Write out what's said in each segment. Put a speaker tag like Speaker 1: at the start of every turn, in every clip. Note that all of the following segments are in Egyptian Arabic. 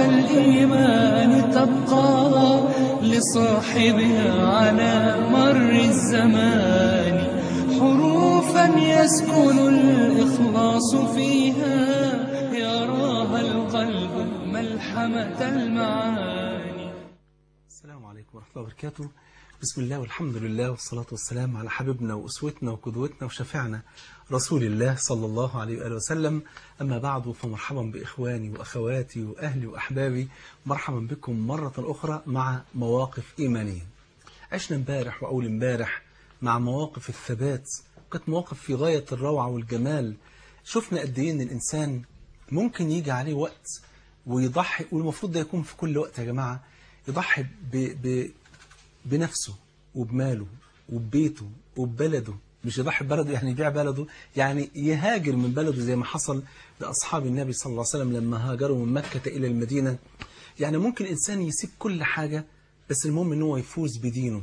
Speaker 1: الإيمان تبقى لصاحبها على مر الزمان حروفا يسكن الإخلاص فيها يراها القلب ملحمة المعاني
Speaker 2: السلام عليكم ورحمة الله وبركاته بسم الله والحمد لله والصلاة والسلام على حبيبنا وأسوتنا وقدوتنا وشفيعنا رسول الله صلى الله عليه وآله وسلم أما بعد فمرحبا بإخواني وأخواتي وأهلي وأحبابي مرحبا بكم مرة أخرى مع مواقف إيمانية عشنا امبارح وأول امبارح مع مواقف الثبات كانت مواقف في غاية الروعة والجمال شفنا قد إيه إن الإنسان ممكن يجي عليه وقت ويضحي والمفروض ده يكون في كل وقت يا جماعة يضحي ب... ب... بنفسه وبماله وببيته وببلده مش يضحي ببلده يعني يبيع بلده يعني يهاجر من بلده زي ما حصل لأصحاب النبي صلى الله عليه وسلم لما هاجروا من مكة إلى المدينة يعني ممكن إنسان يسيب كل حاجة بس المهم إن هو يفوز بدينه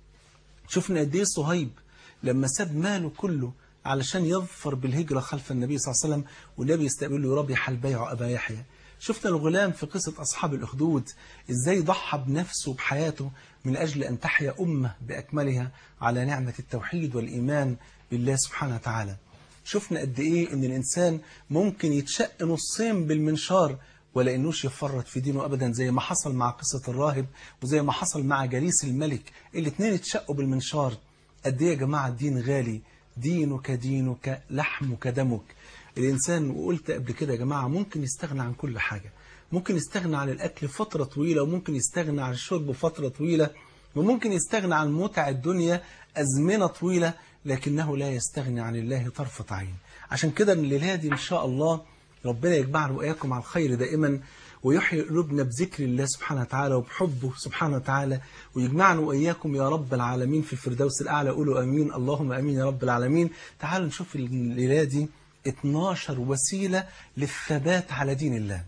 Speaker 2: شفنا قد إيه صهيب لما ساب ماله كله علشان يظفر بالهجرة خلف النبي صلى الله عليه وسلم والنبي يستقبله ربيح البيع أبا يحيى شفنا الغلام في قصة أصحاب الأخدود إزاي ضحى بنفسه بحياته من أجل أن تحيا أمة بأكملها على نعمة التوحيد والإيمان بالله سبحانه وتعالى شفنا قد إيه أن الإنسان ممكن يتشق نصين بالمنشار ولا إنوش يفرط في دينه أبدا زي ما حصل مع قصة الراهب وزي ما حصل مع جليس الملك الاثنين اتشقوا بالمنشار قد إيه يا جماعة الدين غالي دينك دينك لحمك دمك الإنسان وقلت قبل كده يا جماعة ممكن يستغنى عن كل حاجة ممكن يستغنى عن الأكل فترة طويلة وممكن يستغنى عن الشرب فترة طويلة وممكن يستغنى عن متع الدنيا أزمنة طويلة لكنه لا يستغني عن الله طرفة عين عشان كده الليلة دي إن شاء الله ربنا يجمعنا وإياكم على الخير دائما ويحيي قلوبنا بذكر الله سبحانه وتعالى وبحبه سبحانه وتعالى ويجمعنا وإياكم يا رب العالمين في الفردوس الأعلى قولوا أمين اللهم أمين يا رب العالمين تعالوا نشوف الليلة دي 12 وسيلة للثبات على دين الله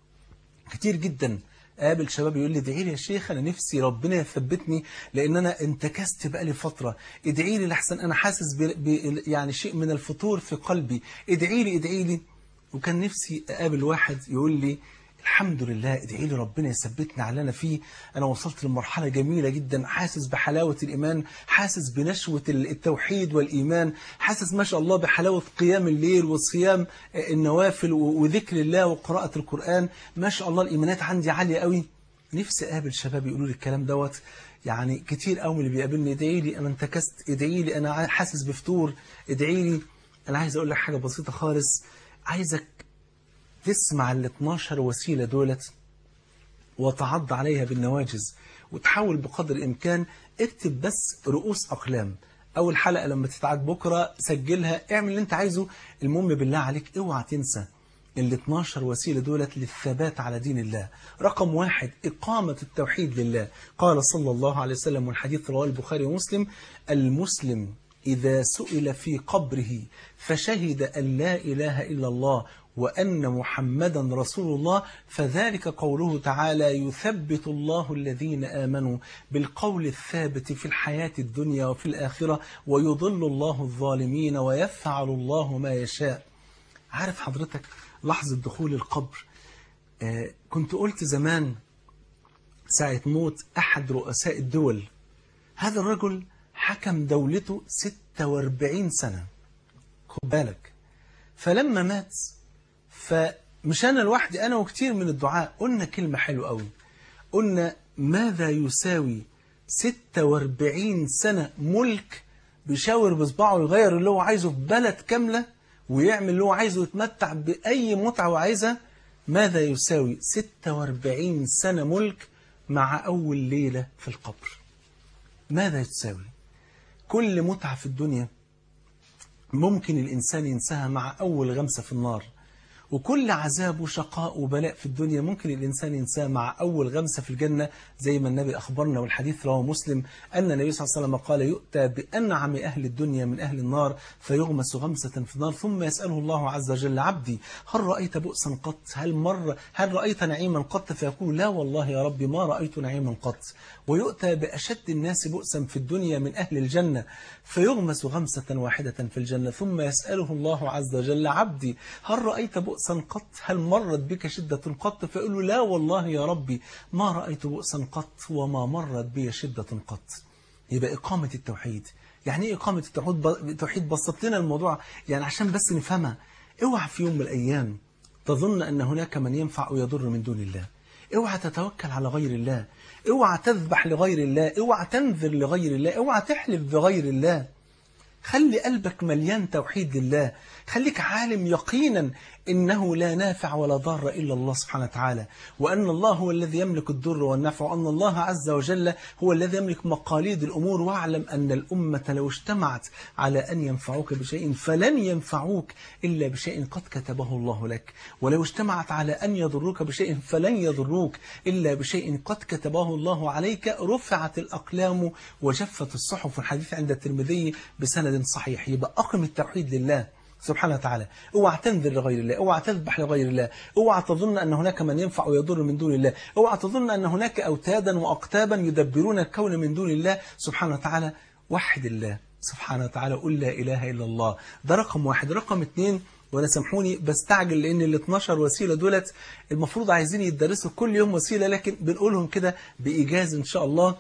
Speaker 2: كتير جدا قابل شباب يقول لي ادعي لي يا شيخ انا نفسي ربنا يثبتني لان انا انتكست بقالي فتره ادعي لي لحسن انا حاسس ب... ب... يعني شيء من الفتور في قلبي ادعي لي ادعي لي وكان نفسي اقابل واحد يقول لي الحمد لله ادعي لي ربنا يثبتني على اللي انا فيه انا وصلت لمرحله جميله جدا حاسس بحلاوه الايمان حاسس بنشوه التوحيد والايمان حاسس ما شاء الله بحلاوه قيام الليل وصيام النوافل وذكر الله وقراءه القران ما شاء الله الايمانات عندي عاليه قوي نفسي اقابل شباب يقولوا لي الكلام دوت يعني كتير قوي اللي بيقابلني ادعي لي انا انتكست ادعي لي انا حاسس بفتور ادعي لي انا عايز اقول لك حاجه بسيطه خالص عايزك تسمع ال 12 وسيلة دولت وتعض عليها بالنواجز وتحاول بقدر الإمكان اكتب بس رؤوس أقلام أول حلقة لما تتعاد بكرة سجلها اعمل اللي انت عايزه المهم بالله عليك اوعى تنسى ال 12 وسيلة دولت للثبات على دين الله رقم واحد إقامة التوحيد لله قال صلى الله عليه وسلم والحديث رواه البخاري ومسلم المسلم إذا سئل في قبره فشهد أن لا إله إلا الله وأن محمدا رسول الله فذلك قوله تعالى يثبت الله الذين آمنوا بالقول الثابت في الحياة الدنيا وفي الآخرة ويضل الله الظالمين ويفعل الله ما يشاء عارف حضرتك لحظة دخول القبر آه كنت قلت زمان ساعة موت أحد رؤساء الدول هذا الرجل حكم دولته 46 سنة خد بالك فلما مات فمش أنا لوحدي أنا وكتير من الدعاء قلنا كلمة حلوة قوي قلنا ماذا يساوي 46 سنة ملك بيشاور بصباعه يغير اللي هو عايزه في بلد كاملة ويعمل اللي هو عايزه يتمتع بأي متعة وعايزها ماذا يساوي 46 سنة ملك مع أول ليلة في القبر ماذا تساوي كل متعة في الدنيا ممكن الإنسان ينساها مع أول غمسة في النار وكل عذاب وشقاء وبلاء في الدنيا ممكن الإنسان ينساه مع أول غمسة في الجنة زي ما النبي أخبرنا والحديث رواه مسلم أن النبي صلى الله عليه وسلم قال يؤتى بأنعم أهل الدنيا من أهل النار فيغمس غمسة في النار ثم يسأله الله عز وجل عبدي هل رأيت بؤسا قط هل مر هل رأيت نعيما قط فيقول لا والله يا ربي ما رأيت نعيما قط ويؤتى بأشد الناس بؤسا في الدنيا من أهل الجنة فيغمس غمسة واحدة في الجنة ثم يسأله الله عز وجل عبدي هل رأيت بؤسا بؤسا قط هل مرت بك شدة قط فيقول له لا والله يا ربي ما رأيت بؤسا قط وما مرت بي شدة قط يبقى إقامة التوحيد يعني إيه إقامة التوحيد التوحيد بسط لنا الموضوع يعني عشان بس نفهمها اوعى في يوم من الأيام تظن أن هناك من ينفع ويضر من دون الله اوعى تتوكل على غير الله اوعى تذبح لغير الله اوعى تنذر لغير الله اوعى تحلف بغير الله خلي قلبك مليان توحيد لله خليك عالم يقينا إنه لا نافع ولا ضار إلا الله سبحانه وتعالى وأن الله هو الذي يملك الضر والنفع وأن الله عز وجل هو الذي يملك مقاليد الأمور واعلم أن الأمة لو اجتمعت على أن ينفعوك بشيء فلن ينفعوك إلا بشيء قد كتبه الله لك ولو اجتمعت على أن يضروك بشيء فلن يضروك إلا بشيء قد كتبه الله عليك رفعت الأقلام وجفت الصحف الحديث عند الترمذي بسند صحيح يبقى أقم التوحيد لله سبحانه وتعالى اوعى تنذر لغير الله اوعى تذبح لغير الله اوعى تظن أن هناك من ينفع ويضر من دون الله اوعى تظن أن هناك أوتادا وأقتابا يدبرون الكون من دون الله سبحانه وتعالى وحد الله سبحانه وتعالى قل لا إله إلا الله ده رقم واحد رقم اثنين وانا سامحوني بستعجل لان ال 12 وسيله دولت المفروض عايزين يدرسوا كل يوم وسيله لكن بنقولهم كده بايجاز ان شاء الله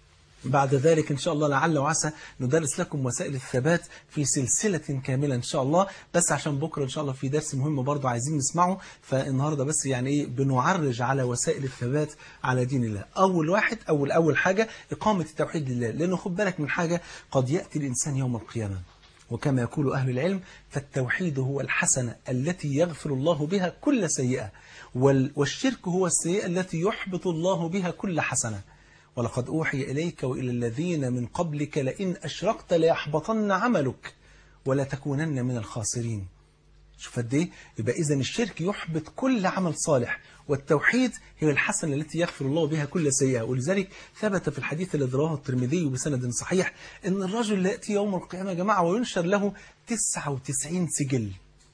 Speaker 2: بعد ذلك إن شاء الله لعل وعسى ندرس لكم وسائل الثبات في سلسلة كاملة إن شاء الله بس عشان بكرة إن شاء الله في درس مهم برضو عايزين نسمعه فالنهاردة بس يعني إيه بنعرج على وسائل الثبات على دين الله أول واحد أول أول حاجة إقامة التوحيد لله لأنه خد بالك من حاجة قد يأتي الإنسان يوم القيامة وكما يقول أهل العلم فالتوحيد هو الحسنة التي يغفر الله بها كل سيئة والشرك هو السيئة التي يحبط الله بها كل حسنة ولقد أوحي إليك وإلى الذين من قبلك لئن أشركت ليحبطن عملك ولا تكونن من الخاسرين شوف قد ايه يبقى إذا الشرك يحبط كل عمل صالح والتوحيد هي الحسنة التي يغفر الله بها كل سيئة ولذلك ثبت في الحديث الذي رواه الترمذي بسند صحيح أن الرجل يأتي يوم القيامة يا جماعة وينشر له 99 سجل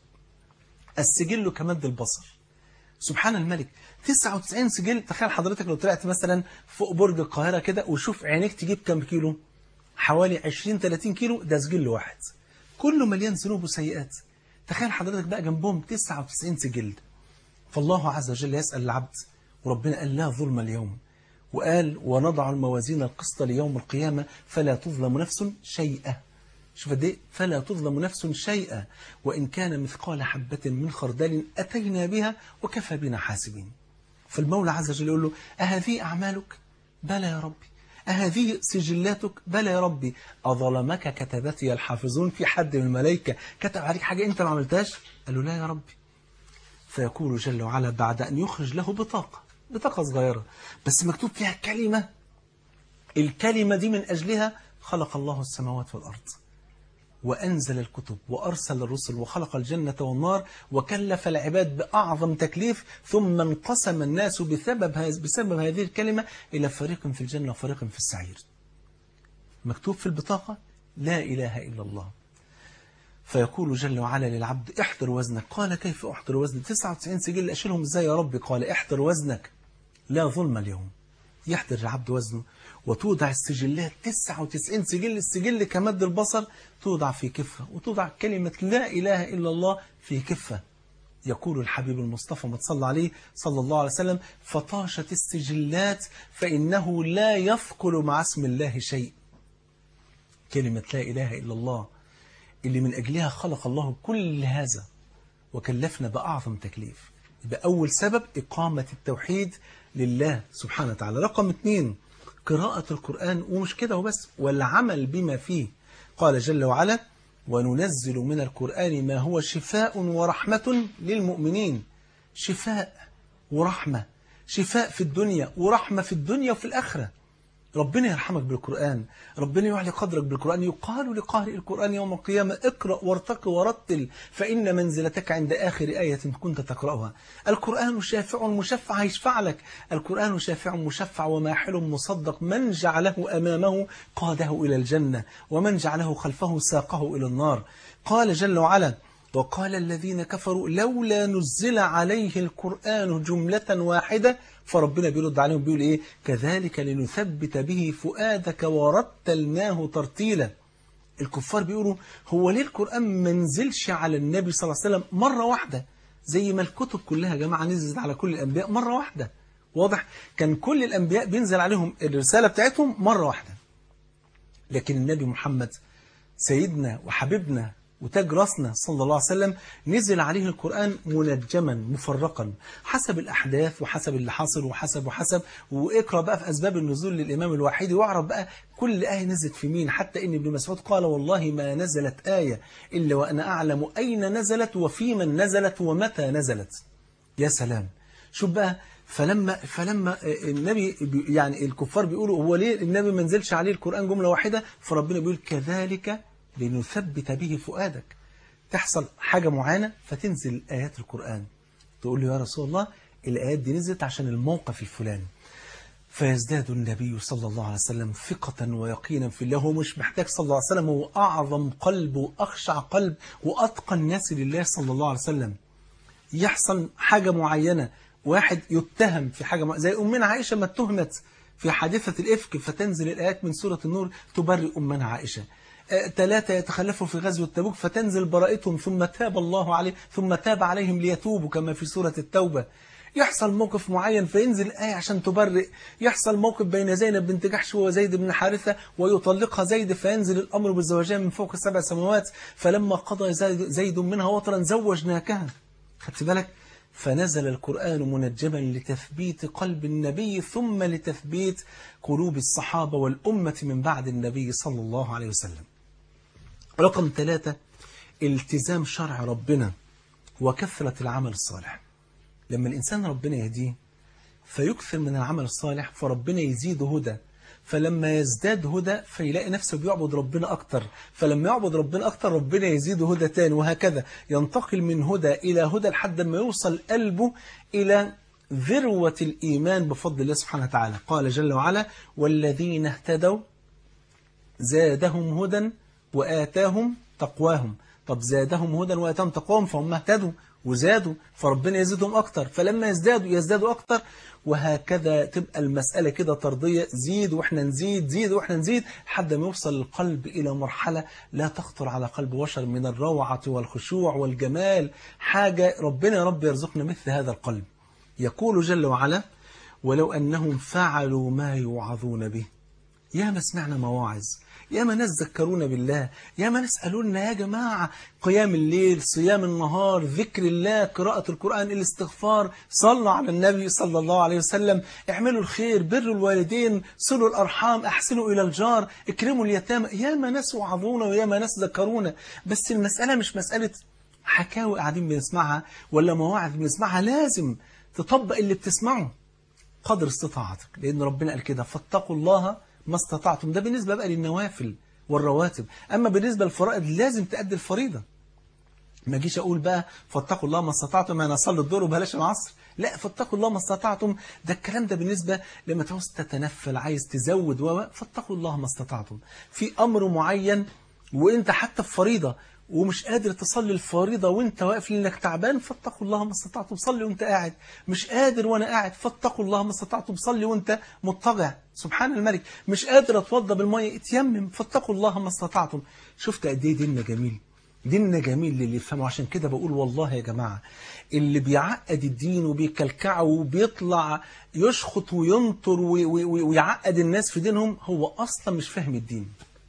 Speaker 2: السجل كمد البصر سبحان الملك 99 سجل تخيل حضرتك لو طلعت مثلا فوق برج القاهرة كده وشوف عينيك تجيب كم كيلو حوالي 20 30 كيلو ده سجل واحد كله مليان ذنوب وسيئات تخيل حضرتك بقى جنبهم 99 سجل فالله عز وجل يسأل العبد وربنا قال لا ظلم اليوم وقال ونضع الموازين القسط ليوم القيامة فلا تظلم نفس شيئا شوف قد ايه فلا تظلم نفس شيئا وإن كان مثقال حبة من خردل أتينا بها وكفى بنا حاسبين فالمولى عز وجل يقول له أهذه أعمالك بلى يا ربي أهذه سجلاتك بلى يا ربي أظلمك كتبتي الحافظون في حد من الملائكة كتب عليك حاجة أنت ما عملتهاش قال له لا يا ربي فيقول جل وعلا بعد أن يخرج له بطاقة بطاقة صغيرة بس مكتوب فيها كلمة الكلمة دي من أجلها خلق الله السماوات والأرض وأنزل الكتب وأرسل الرسل وخلق الجنة والنار وكلف العباد بأعظم تكليف ثم انقسم الناس بسبب, بسبب هذه الكلمة إلى فريق في الجنة وفريق في السعير مكتوب في البطاقة لا إله إلا الله فيقول جل وعلا للعبد احضر وزنك قال كيف احضر وزني 99 سجل أشيلهم ازاي يا ربي قال احضر وزنك لا ظلم اليوم يحضر العبد وزنه وتوضع السجلات 99 سجل السجل كمد البصر توضع في كفة وتوضع كلمة لا إله إلا الله في كفة يقول الحبيب المصطفى ما تصلى عليه صلى الله عليه وسلم فطاشت السجلات فإنه لا يثقل مع اسم الله شيء كلمة لا إله إلا الله اللي من أجلها خلق الله كل هذا وكلفنا بأعظم تكليف يبقى أول سبب إقامة التوحيد لله سبحانه وتعالى رقم اثنين قراءة القرآن ومش كده وبس والعمل بما فيه قال جل وعلا وننزل من القرآن ما هو شفاء ورحمة للمؤمنين شفاء ورحمة شفاء في الدنيا ورحمة في الدنيا وفي الآخرة ربنا يرحمك بالقرآن ربنا يعلي قدرك بالقرآن يقال لقارئ القرآن يوم القيامة اقرأ وارتق ورتل فإن منزلتك عند آخر آية كنت تقرأها القرآن شافع مشفع يشفع لك القرآن شافع مشفع وماحل مصدق من جعله أمامه قاده إلى الجنة ومن جعله خلفه ساقه إلى النار قال جل وعلا وقال الذين كفروا لولا نزل عليه القرآن جملة واحدة فربنا بيرد عليهم بيقول إيه كذلك لنثبت به فؤادك ورتلناه ترتيلا الكفار بيقولوا هو ليه القرآن ما نزلش على النبي صلى الله عليه وسلم مرة واحدة زي ما الكتب كلها يا جماعة نزلت على كل الأنبياء مرة واحدة واضح كان كل الأنبياء بينزل عليهم الرسالة بتاعتهم مرة واحدة لكن النبي محمد سيدنا وحبيبنا وتاج راسنا صلى الله عليه وسلم نزل عليه القرآن منجما مفرقا حسب الأحداث وحسب اللي حاصل وحسب وحسب واقرأ بقى في أسباب النزول للإمام الواحدي واعرف بقى كل آية نزلت في مين حتى إن ابن مسعود قال والله ما نزلت آية إلا وأنا أعلم أين نزلت وفي من نزلت ومتى نزلت يا سلام شوف بقى فلما فلما النبي بي- يعني الكفار بيقولوا هو ليه النبي ما نزلش عليه القرآن جملة واحدة فربنا بيقول كذلك لنثبت به فؤادك تحصل حاجة معينة فتنزل آيات القرآن تقول له يا رسول الله الآيات دي نزلت عشان الموقف الفلاني فيزداد النبي صلى الله عليه وسلم ثقة ويقينا في الله هو مش محتاج صلى الله عليه وسلم هو أعظم قلب وأخشع قلب وأتقى الناس لله صلى الله عليه وسلم يحصل حاجة معينة واحد يتهم في حاجة معينة زي أمنا عائشة ما اتهمت في حادثة الإفك فتنزل الآيات من سورة النور تبرئ أمنا عائشة آه، ثلاثة يتخلفوا في غزوة تبوك فتنزل براءتهم ثم تاب الله عليه ثم تاب عليهم ليتوبوا كما في سورة التوبة يحصل موقف معين فينزل آية عشان تبرئ يحصل موقف بين زينب بنت جحش وزيد بن حارثة ويطلقها زيد فينزل الأمر بالزواجين من فوق سبع سماوات فلما قضى زيد, زيد منها وطرا زوجناكها خدت بالك فنزل القرآن منجما لتثبيت قلب النبي ثم لتثبيت قلوب الصحابة والأمة من بعد النبي صلى الله عليه وسلم رقم ثلاثة التزام شرع ربنا وكثرة العمل الصالح لما الإنسان ربنا يهديه فيكثر من العمل الصالح فربنا يزيده هدى فلما يزداد هدى فيلاقي نفسه بيعبد ربنا أكتر فلما يعبد ربنا أكتر ربنا يزيده هدى تاني وهكذا ينتقل من هدى إلى هدى لحد ما يوصل قلبه إلى ذروة الإيمان بفضل الله سبحانه وتعالى قال جل وعلا والذين اهتدوا زادهم هدى وآتاهم تقواهم طب زادهم هدى وآتاهم تقواهم فهم اهتدوا وزادوا فربنا يزيدهم أكتر فلما يزدادوا يزدادوا أكتر وهكذا تبقى المسألة كده طردية زيد وإحنا نزيد زيد وإحنا نزيد لحد ما يوصل القلب إلى مرحلة لا تخطر على قلب بشر من الروعة والخشوع والجمال حاجة ربنا يا رب يرزقنا مثل هذا القلب يقول جل وعلا ولو أنهم فعلوا ما يوعظون به يا ما سمعنا مواعظ يا ما ناس ذكرونا بالله يا ما ناس قالوا لنا يا جماعة قيام الليل صيام النهار ذكر الله قراءة القرآن الاستغفار صلوا على النبي صلى الله عليه وسلم اعملوا الخير بروا الوالدين صلوا الأرحام أحسنوا إلى الجار اكرموا اليتامى يا ما ناس وعظونا ويا ما ناس ذكرونا بس المسألة مش مسألة حكاوي قاعدين بنسمعها ولا مواعظ بنسمعها لازم تطبق اللي بتسمعه قدر استطاعتك لأن ربنا قال كده فاتقوا الله ما استطعتم ده بالنسبة بقى للنوافل والرواتب أما بالنسبة للفرائض لازم تأدي الفريضة ما جيش أقول بقى فاتقوا الله ما استطعتم أنا أصلي الظهر وبلاش العصر لا فاتقوا الله ما استطعتم ده الكلام ده بالنسبة لما تعوز تتنفل عايز تزود و فاتقوا الله ما استطعتم في أمر معين وانت حتى في فريضة ومش قادر تصلي الفريضة وانت واقف لانك تعبان فاتقوا الله ما استطعتم صلي وانت قاعد مش قادر وانا قاعد فاتقوا الله ما استطعتم صلي وانت مضطجع سبحان الملك مش قادر اتوضى بالمية اتيمم فاتقوا الله ما استطعتم شفت قد ايه ديننا جميل ديننا جميل للي يفهمه عشان كده بقول والله يا جماعة اللي بيعقد الدين وبيكلكعه وبيطلع يشخط وينطر وي- وي- وي- ويعقد الناس في دينهم هو أصلا مش فاهم الدين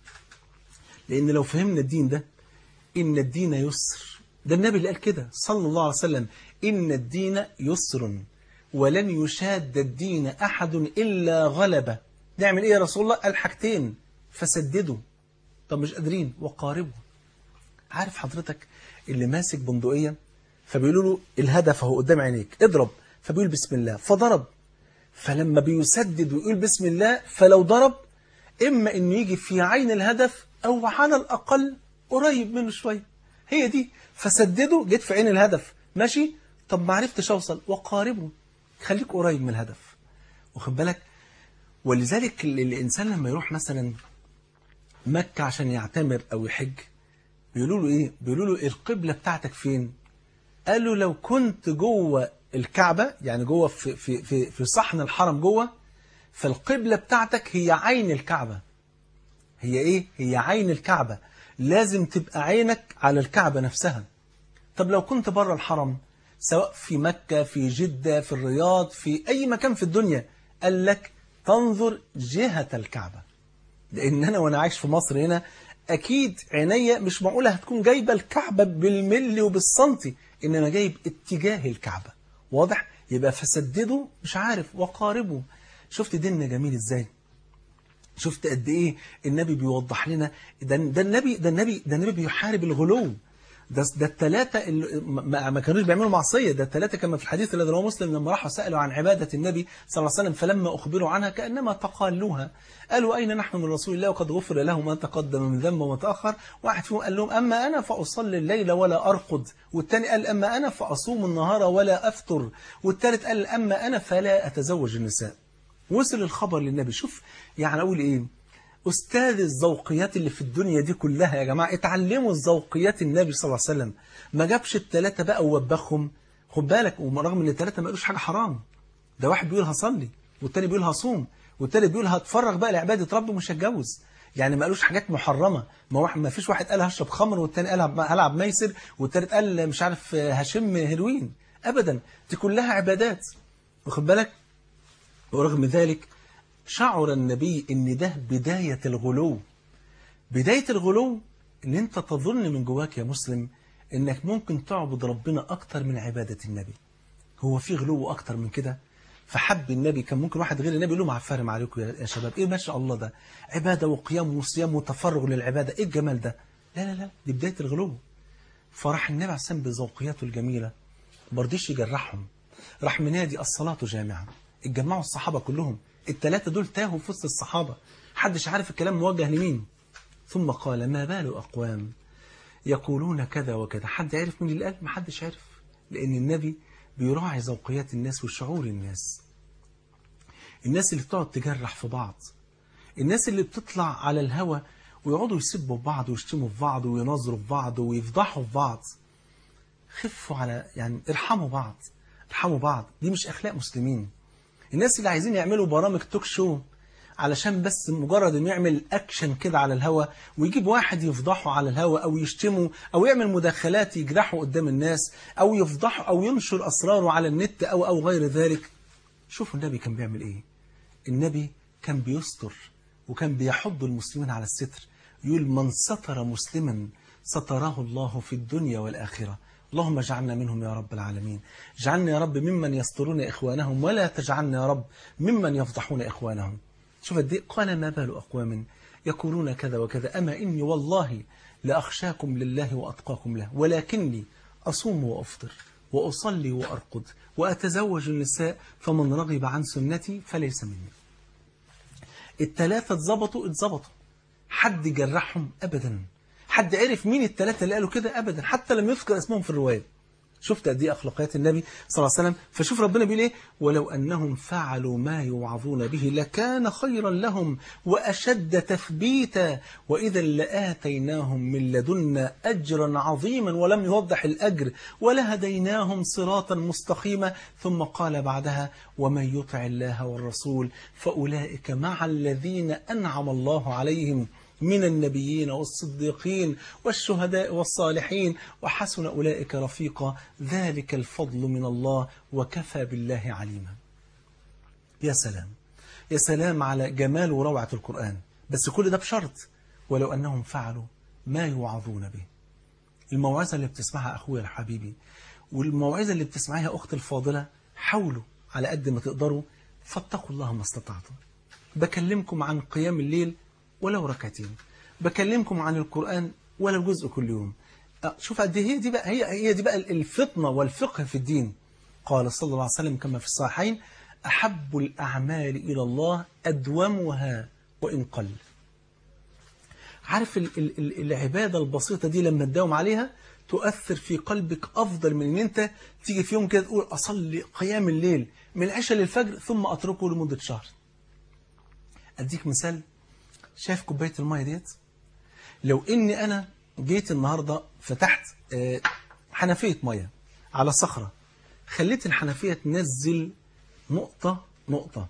Speaker 2: لأن لو فهمنا الدين ده إن الدين يسر ده النبي اللي قال كده صلى الله عليه وسلم إن الدين يسر ولن يشاد الدين أحد إلا غلبه نعمل إيه يا رسول الله قال حاجتين فسددوا طب مش قادرين وقاربوا عارف حضرتك اللي ماسك بندقية فبيقولوا له الهدف اهو قدام عينيك اضرب فبيقول بسم الله فضرب فلما بيسدد ويقول بسم الله فلو ضرب إما إنه يجي في عين الهدف أو على الأقل قريب منه شوية هي دي فسدده جيت في عين الهدف ماشي طب ما عرفتش أوصل وقاربه خليك قريب من الهدف واخد بالك ولذلك ال- الإنسان لما يروح مثلا مكة عشان يعتمر أو يحج بيقولوا له إيه بيقولوا له القبلة بتاعتك فين قالوا لو كنت جوه الكعبة يعني جوه في, في, في, في صحن الحرم جوه فالقبلة بتاعتك هي عين الكعبة هي ايه هي عين الكعبة لازم تبقى عينك على الكعبة نفسها طب لو كنت بره الحرم سواء في مكة في جدة في الرياض في أي مكان في الدنيا قال لك تنظر جهة الكعبة لأن أنا وأنا عايش في مصر هنا أكيد عينيا مش معقولة هتكون جايبة الكعبة بالملي وبالسنتي إن أنا جايب اتجاه الكعبة واضح؟ يبقى فسددوا مش عارف وقاربوا شفت ديننا جميل إزاي؟ شفت قد ايه النبي بيوضح لنا ده, ده النبي ده النبي ده النبي بيحارب الغلو ده ده الثلاثه اللي ما, ما كانوش بيعملوا معصيه ده الثلاثه كما في الحديث الذي رواه مسلم لما راحوا سالوا عن عباده النبي صلى الله عليه وسلم فلما اخبروا عنها كانما تقالوها قالوا اين نحن من رسول الله وقد غفر له ما تقدم من ذنب وما تاخر واحد فيهم قال لهم اما انا فاصلي الليل ولا ارقد والثاني قال اما انا فاصوم النهار ولا افطر والثالث قال اما انا فلا اتزوج النساء وصل الخبر للنبي شوف يعني أقول إيه أستاذ الذوقيات اللي في الدنيا دي كلها يا جماعة اتعلموا الذوقيات النبي صلى الله عليه وسلم ما جابش التلاتة بقى ووبخهم خد بالك ورغم ان التلاتة ما قالوش حاجة حرام ده واحد بيقول هصلي والتاني بيقول هصوم والتالت بيقول هتفرغ بقى لعبادة ربي مش هتجوز يعني ما قالوش حاجات محرمة ما واحد ما فيش واحد قال هشرب خمر والتاني قال هلعب ميسر والتالت قال مش عارف هشم هيروين ابدا دي كلها عبادات واخد بالك ورغم ذلك شعر النبي ان ده بداية الغلو بداية الغلو ان انت تظن من جواك يا مسلم انك ممكن تعبد ربنا اكتر من عبادة النبي هو في غلو اكتر من كده فحب النبي كان ممكن واحد غير النبي يقول له معفرم عليكم يا شباب ايه ما شاء الله ده عبادة وقيام وصيام وتفرغ للعبادة ايه الجمال ده لا لا لا دي بداية الغلو فراح النبي عليه السلام بذوقياته الجميلة مرضيش يجرحهم راح منادي الصلاة جامعة اتجمعوا الصحابة كلهم الثلاثة دول تاهوا في وسط الصحابة حدش عارف الكلام موجه لمين ثم قال ما بال أقوام يقولون كذا وكذا حد عرف من اللي قال ما حدش عرف لأن النبي بيراعي ذوقيات الناس وشعور الناس الناس اللي بتقعد تجرح في بعض الناس اللي بتطلع على الهوى ويقعدوا يسبوا في بعض ويشتموا في بعض وينظروا في بعض ويفضحوا في بعض خفوا على يعني ارحموا بعض ارحموا بعض دي مش أخلاق مسلمين الناس اللي عايزين يعملوا برامج توك شو علشان بس مجرد انه يعمل اكشن كده على الهوا ويجيب واحد يفضحه على الهوا او يشتمه او يعمل مداخلات يجرحه قدام الناس او يفضحه او ينشر اسراره على النت او او غير ذلك شوفوا النبي كان بيعمل ايه النبي كان بيستر وكان بيحض المسلمين على الستر يقول من ستر مسلما ستره الله في الدنيا والآخرة اللهم اجعلنا منهم يا رب العالمين اجعلنا يا رب ممن يسترون إخوانهم ولا تجعلنا يا رب ممن يفضحون إخوانهم شوف قد قال ما بال أقوام يقولون كذا وكذا أما إني والله لأخشاكم لله وأتقاكم له ولكني أصوم وأفطر وأصلي وأرقد وأتزوج النساء فمن رغب عن سنتي فليس مني الثلاثة اتظبطوا اتظبطوا حد جرحهم أبدا حد عرف مين الثلاثة اللي قالوا كده أبدا حتى لم يذكر اسمهم في الرواية شفت قد ايه اخلاقيات النبي صلى الله عليه وسلم فشوف ربنا بيقول ايه ولو انهم فعلوا ما يوعظون به لكان خيرا لهم واشد تثبيتا واذا لاتيناهم من لدنا اجرا عظيما ولم يوضح الاجر ولهديناهم صراطا مستقيما ثم قال بعدها ومن يطع الله والرسول فاولئك مع الذين انعم الله عليهم من النبيين والصديقين والشهداء والصالحين وحسن أولئك رفيقا ذلك الفضل من الله وكفى بالله عليما يا سلام يا سلام على جمال وروعة القرآن بس كل ده بشرط ولو أنهم فعلوا ما يوعظون به الموعظة اللي بتسمعها أخويا الحبيبي والموعظة اللي بتسمعها أخت الفاضلة حاولوا على قد ما تقدروا فاتقوا الله ما استطعتم بكلمكم عن قيام الليل ولو ركعتين بكلمكم عن القرآن ولو جزء كل يوم شوف قد هي دي بقى هي هي دي بقى الفطنة والفقه في الدين قال صلى الله عليه وسلم كما في الصحيحين أحب الأعمال إلى الله أدومها وإن قل عارف ال ال العبادة البسيطة دي لما تداوم عليها تؤثر في قلبك أفضل من أن أنت تيجي في يوم كده تقول أصلي قيام الليل من العشاء للفجر ثم أتركه لمدة شهر أديك مثال شايف كوباية المية ديت لو اني انا جيت النهاردة فتحت حنفية مية على صخرة خليت الحنفية تنزل نقطة نقطة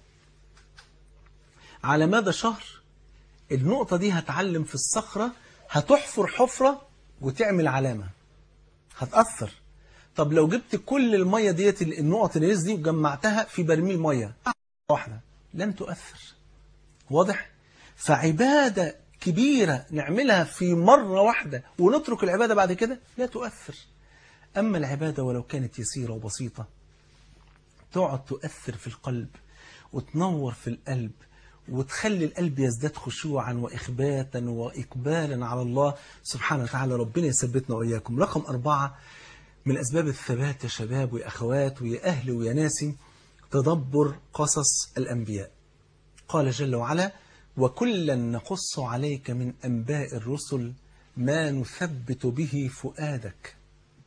Speaker 2: على مدى شهر النقطة دي هتعلم في الصخرة هتحفر حفرة وتعمل علامة هتأثر طب لو جبت كل المية ديت النقط اللي دي وجمعتها في برميل مية واحدة لن تؤثر واضح فعبادة كبيرة نعملها في مرة واحدة ونترك العبادة بعد كده لا تؤثر أما العبادة ولو كانت يسيرة وبسيطة تقعد تؤثر في القلب وتنور في القلب وتخلي القلب يزداد خشوعا وإخباتا وإقبالا على الله سبحانه وتعالى ربنا يثبتنا وإياكم رقم أربعة من أسباب الثبات يا شباب ويا أخوات ويا أهل ويا ناسي تدبر قصص الأنبياء قال جل وعلا وكلا نقص عليك من أنباء الرسل ما نثبت به فؤادك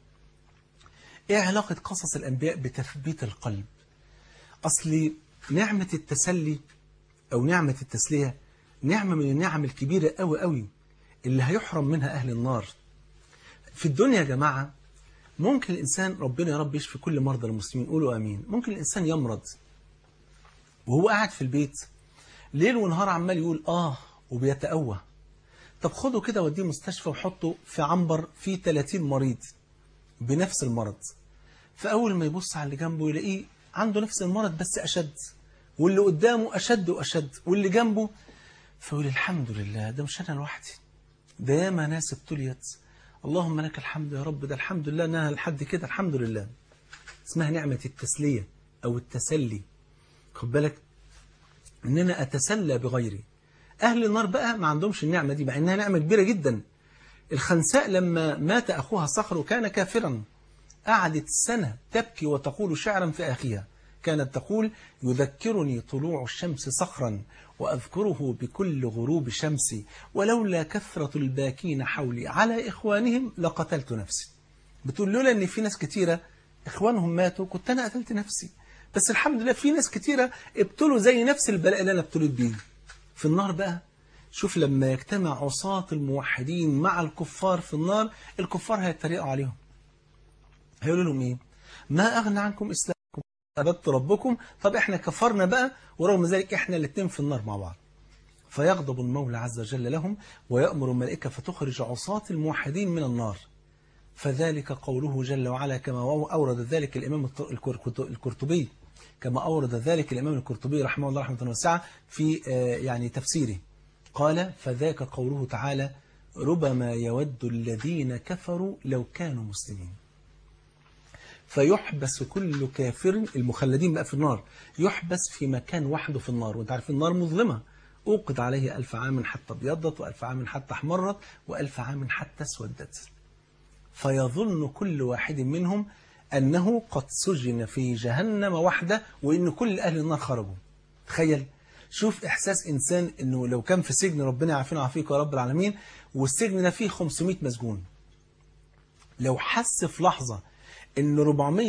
Speaker 2: إيه علاقة قصص الأنبياء بتثبيت القلب أصل نعمة التسلي أو نعمة التسلية نعمة من النعم الكبيرة أوي أوي اللي هيحرم منها أهل النار في الدنيا يا جماعة ممكن الإنسان ربنا يا رب يشفي كل مرضى المسلمين قولوا أمين ممكن الإنسان يمرض وهو قاعد في البيت ليل ونهار عمال يقول آه وبيتأوه طب خده كده وديه مستشفى وحطه في عنبر فيه 30 مريض بنفس المرض فأول ما يبص على اللي جنبه يلاقيه عنده نفس المرض بس أشد واللي قدامه أشد وأشد واللي جنبه فيقول الحمد لله ده مش أنا لوحدي ده ياما ناس ابتليت اللهم لك الحمد يا رب ده الحمد لله انها لحد كده الحمد لله اسمها نعمة التسلية أو التسلي خد بالك ان انا اتسلى بغيري اهل النار بقى ما عندهمش النعمة دي مع انها نعمة كبيرة جدا الخنساء لما مات اخوها صخر وكان كافرا قعدت سنة تبكي وتقول شعرا في اخيها كانت تقول يذكرني طلوع الشمس صخرا وأذكره بكل غروب شمسي ولولا كثرة الباكين حولي على إخوانهم لقتلت نفسي بتقول لولا أن في ناس كتيرة إخوانهم ماتوا كنت أنا قتلت نفسي بس الحمد لله في ناس كتيرة ابتلوا زي نفس البلاء اللي أنا ابتليت بيه في النار بقى شوف لما يجتمع عصاة الموحدين مع الكفار في النار الكفار هيتريقوا عليهم هيقولوا لهم إيه ما أغنى عنكم إسلام عبدت ربكم طب احنا كفرنا بقى ورغم ذلك احنا الاثنين في النار مع بعض فيغضب المولى عز وجل لهم ويأمر الملائكة فتخرج عصاة الموحدين من النار فذلك قوله جل وعلا كما أورد ذلك الإمام القرطبي كما أورد ذلك الإمام القرطبي رحمه الله رحمة واسعة في يعني تفسيره قال فذاك قوله تعالى ربما يود الذين كفروا لو كانوا مسلمين فيحبس كل كافر المخلدين بقى في النار يحبس في مكان وحده في النار وانت عارف النار مظلمة أوقد عليه ألف عام حتى ابيضت وألف عام حتى احمرت وألف عام حتى اسودت فيظن كل واحد منهم أنه قد سجن في جهنم وحده وإن كل أهل النار خرجوا تخيل شوف إحساس إنسان أنه لو كان في سجن ربنا يعافينا ويعافيك يا رب العالمين والسجن ده فيه 500 مسجون لو حس في لحظة ان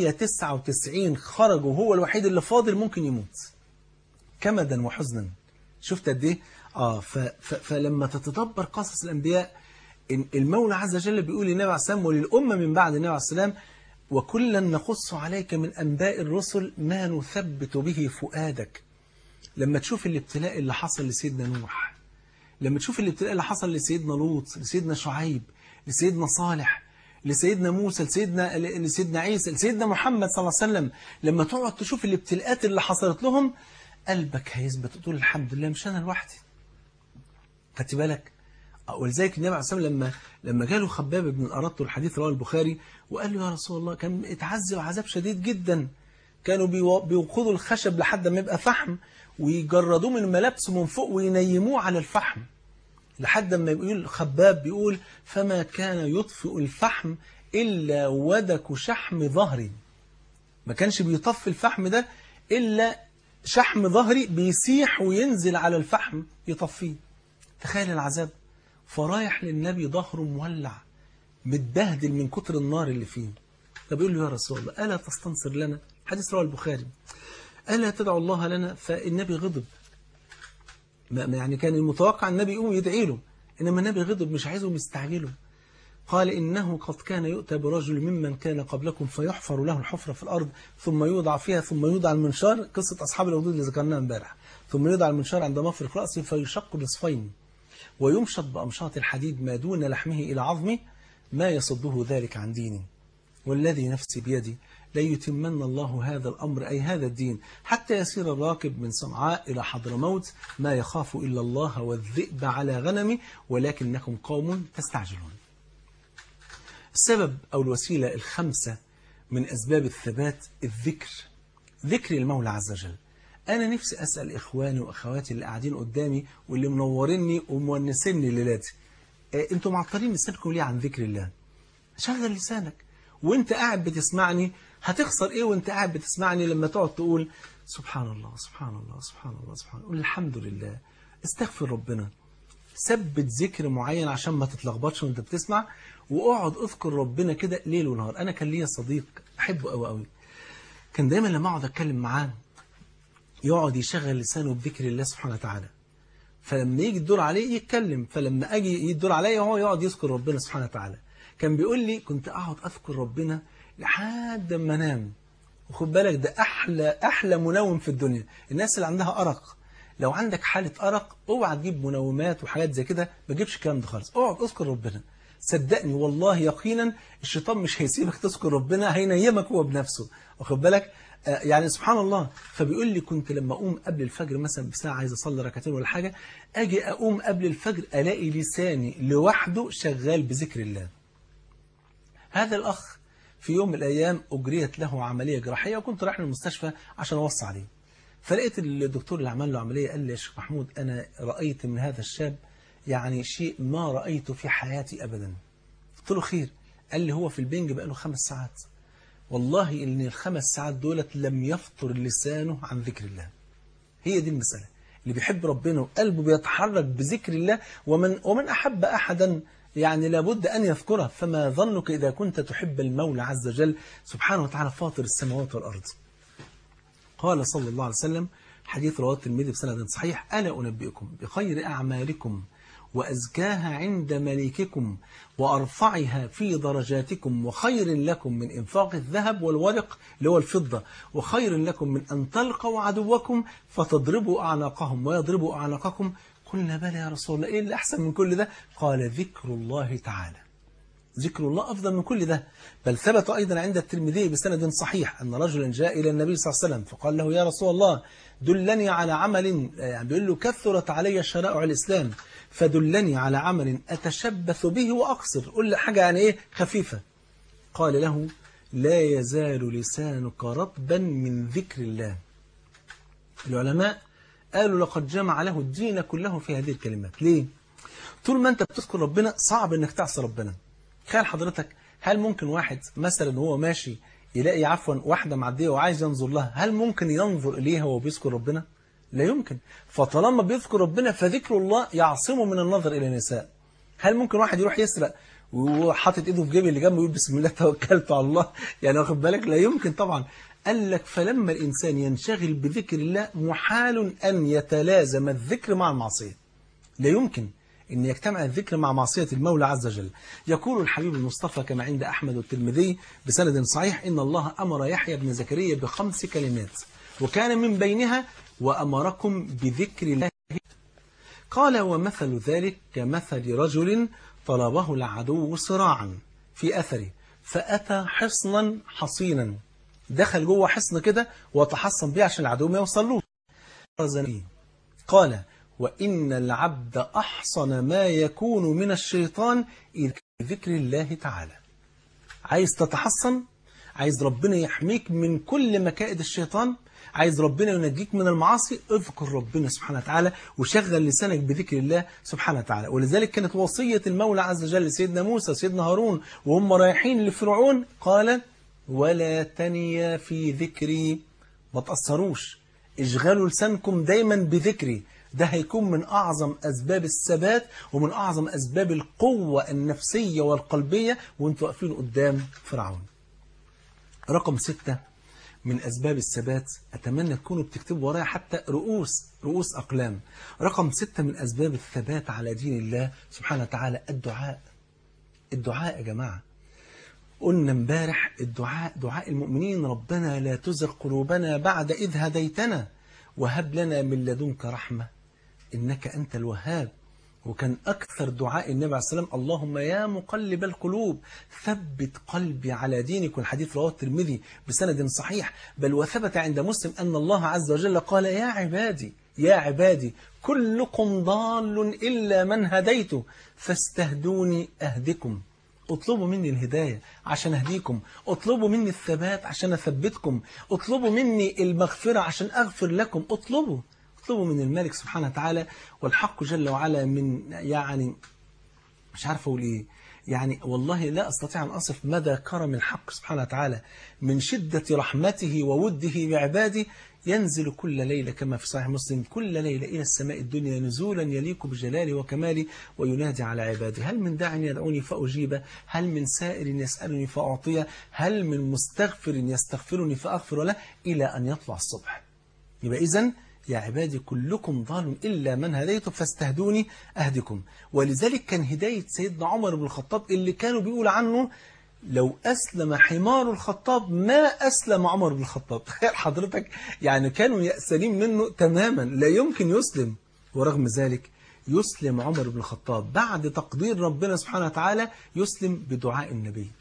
Speaker 2: 499 خرجوا وهو الوحيد اللي فاضل ممكن يموت كمدا وحزنا شفت قد ايه اه ف ف فلما تتدبر قصص الانبياء إن المولى عز وجل بيقول للنبي عليه السلام وللامه من بعد النبي عليه السلام وكلا نقص عليك من انباء الرسل ما نثبت به فؤادك لما تشوف الابتلاء اللي حصل لسيدنا نوح لما تشوف الابتلاء اللي حصل لسيدنا لوط لسيدنا شعيب لسيدنا صالح لسيدنا موسى لسيدنا لسيدنا عيسى لسيدنا محمد صلى الله عليه وسلم لما تقعد تشوف الابتلاءات اللي حصلت لهم قلبك هيثبت تقول الحمد لله مش انا لوحدي خدت بالك ولذلك النبي عليه الصلاه والسلام لما لما جاله خباب بن الارط الحديث رواه البخاري وقال له يا رسول الله كان اتعذب عذاب شديد جدا كانوا بيوقظوا الخشب لحد ما يبقى فحم ويجردوه من ملابسه من فوق وينيموه على الفحم لحد ما يقول خباب بيقول فما كان يطفئ الفحم إلا ودك شحم ظهري ما كانش بيطفي الفحم ده إلا شحم ظهري بيسيح وينزل على الفحم يطفيه تخيل العذاب فرايح للنبي ظهره مولع متبهدل من كتر النار اللي فيه فبيقول له يا رسول الله ألا تستنصر لنا حديث رواه البخاري ألا تدعو الله لنا فالنبي غضب يعني كان المتوقع النبي يقوم يدعي له إنما النبي غضب مش عايزهم يستعجلوا قال إنه قد كان يؤتى برجل ممن كان قبلكم فيحفر له الحفرة في الأرض ثم يوضع فيها ثم يوضع المنشار قصة أصحاب الوضوء اللي ذكرناها امبارح ثم يوضع المنشار عند مفرق رأسه فيشق نصفين ويمشط بأمشاط الحديد ما دون لحمه إلى عظمه ما يصده ذلك عن دينه والذي نفسي بيدي ليتمن الله هذا الأمر أي هذا الدين حتى يسير الراكب من صنعاء إلى حضرموت ما يخاف إلا الله والذئب على غنمي ولكنكم قوم تستعجلون السبب أو الوسيلة الخمسة من أسباب الثبات الذكر ذكر المولى عز وجل أنا نفسي أسأل إخواني وأخواتي اللي قاعدين قدامي واللي منوريني ومونسيني ليلاتي آه، أنتوا معطلين لسانكم ليه عن ذكر الله شغل لسانك وانت قاعد بتسمعني هتخسر ايه وانت قاعد بتسمعني لما تقعد تقول سبحان الله سبحان الله سبحان الله سبحان الله قول الحمد لله استغفر ربنا ثبت ذكر معين عشان ما تتلخبطش وانت بتسمع واقعد اذكر ربنا كده ليل ونهار انا كان ليا صديق احبه قوي قوي كان دايما لما اقعد اتكلم معاه يقعد يشغل لسانه بذكر الله سبحانه وتعالى فلما يجي الدور عليه يتكلم فلما اجي يجي الدور عليا هو يقعد يذكر ربنا سبحانه وتعالى كان بيقول لي كنت اقعد اذكر ربنا لحد ما انام وخد بالك ده احلى احلى منوم في الدنيا الناس اللي عندها ارق لو عندك حاله ارق اوعى تجيب منومات وحاجات زي كده ما تجيبش الكلام ده خالص اقعد اذكر ربنا صدقني والله يقينا الشيطان مش هيسيبك تذكر ربنا هينيمك هو بنفسه واخد بالك آه، يعني سبحان الله فبيقول لي كنت لما اقوم قبل الفجر مثلا بساعه عايز اصلي ركعتين ولا حاجه اجي اقوم قبل الفجر الاقي لساني لوحده شغال بذكر الله هذا الأخ في يوم من الأيام أجريت له عملية جراحية وكنت رايح للمستشفى عشان أوصي عليه فلقيت الدكتور اللي عمل له عملية قال لي يا شيخ محمود أنا رأيت من هذا الشاب يعني شيء ما رأيته في حياتي أبدا قلت له خير قال لي هو في البنج بقى له خمس ساعات والله إن الخمس ساعات دولت لم يفطر لسانه عن ذكر الله هي دي المسألة اللي بيحب ربنا وقلبه بيتحرك بذكر الله ومن, ومن أحب أحدا يعني لابد أن يذكره فما ظنك إذا كنت تحب المولى عز وجل سبحانه وتعالى فاطر السماوات والأرض قال صلى الله عليه وسلم حديث رواه الترمذي بسند صحيح ألا أنبئكم بخير أعمالكم وأزكاها عند مليككم وأرفعها في درجاتكم وخير لكم من إنفاق الذهب والورق اللي هو الفضة وخير لكم من أن تلقوا عدوكم فتضربوا أعناقهم ويضربوا أعناقكم قلنا بلى يا رسول الله إيه اللي أحسن من كل ده قال ذكر الله تعالى ذكر الله أفضل من كل ده بل ثبت أيضا عند الترمذي بسند صحيح أن رجلا جاء إلى النبي صلى الله عليه وسلم فقال له يا رسول الله دلني على عمل يعني بيقول له كثرت علي شرائع الإسلام فدلني على عمل أتشبث به وأقصر قل لي حاجة يعني إيه خفيفة قال له لا يزال لسانك رطبا من ذكر الله العلماء قالوا لقد جمع له الدين كله في هذه الكلمات ليه؟ طول ما أنت بتذكر ربنا صعب أنك تعصي ربنا تخيل حضرتك هل ممكن واحد مثلا وهو ماشي يلاقي عفوا واحدة معدية وعايز ينظر لها هل ممكن ينظر إليها وهو بيذكر ربنا؟ لا يمكن فطالما بيذكر ربنا فذكر الله يعصمه من النظر إلى النساء هل ممكن واحد يروح يسرق وحاطط ايده في جيب اللي جنبه يقول بسم الله توكلت على الله يعني واخد بالك لا يمكن طبعا قال لك فلما الإنسان ينشغل بذكر الله محال أن يتلازم الذكر مع المعصية لا يمكن أن يجتمع الذكر مع معصية المولى عز وجل يقول الحبيب المصطفى كما عند أحمد والترمذي بسند صحيح إن الله أمر يحيى بن زكريا بخمس كلمات وكان من بينها وأمركم بذكر الله قال ومثل ذلك كمثل رجل طلبه العدو صراعا في أثره فأتى حصنا حصينا دخل جوه حصن كده وتحصن بيه عشان العدو ما يوصلوش قال وإن العبد أحصن ما يكون من الشيطان إذ ذكر الله تعالى عايز تتحصن عايز ربنا يحميك من كل مكائد الشيطان عايز ربنا ينجيك من المعاصي اذكر ربنا سبحانه وتعالى وشغل لسانك بذكر الله سبحانه وتعالى ولذلك كانت وصية المولى عز وجل لسيدنا موسى سيدنا هارون وهم رايحين لفرعون قال ولا تنيا في ذكري ما تأثروش اشغلوا لسانكم دايما بذكري ده هيكون من أعظم أسباب الثبات ومن أعظم أسباب القوة النفسية والقلبية وانتوا واقفين قدام فرعون رقم ستة من أسباب الثبات أتمنى تكونوا بتكتبوا ورايا حتى رؤوس رؤوس أقلام رقم ستة من أسباب الثبات على دين الله سبحانه وتعالى الدعاء الدعاء يا جماعة قلنا امبارح الدعاء دعاء المؤمنين ربنا لا تزغ قلوبنا بعد إذ هديتنا وهب لنا من لدنك رحمة إنك أنت الوهاب وكان أكثر دعاء النبي عليه السلام اللهم يا مقلب القلوب ثبت قلبي على دينك والحديث رواه الترمذي بسند صحيح بل وثبت عند مسلم أن الله عز وجل قال يا عبادي يا عبادي كلكم ضال إلا من هديته فاستهدوني أهدكم اطلبوا مني الهداية عشان أهديكم اطلبوا مني الثبات عشان أثبتكم اطلبوا مني المغفرة عشان أغفر لكم اطلبوا اطلبوا من الملك سبحانه وتعالى والحق جل وعلا من يعني مش عارف أقول إيه يعني والله لا أستطيع أن أصف مدى كرم الحق سبحانه وتعالى من شدة رحمته ووده بعباده ينزل كل ليلة كما في صحيح مسلم كل ليلة إلى السماء الدنيا نزولا يليق بجلاله وكماله وينادي على عباده هل من داع يدعوني فأجيبه هل من سائر يسألني فأعطيه هل من مستغفر يستغفرني فأغفر له إلى أن يطلع الصبح يبقى إذن يا عبادي كلكم ضال إلا من هديته فاستهدوني أهدكم ولذلك كان هداية سيدنا عمر بن الخطاب اللي كانوا بيقول عنه لو أسلم حمار الخطاب ما أسلم عمر بن الخطاب تخيل حضرتك يعني كانوا يأسلين منه تماما لا يمكن يسلم ورغم ذلك يسلم عمر بن الخطاب بعد تقدير ربنا سبحانه وتعالى يسلم بدعاء النبي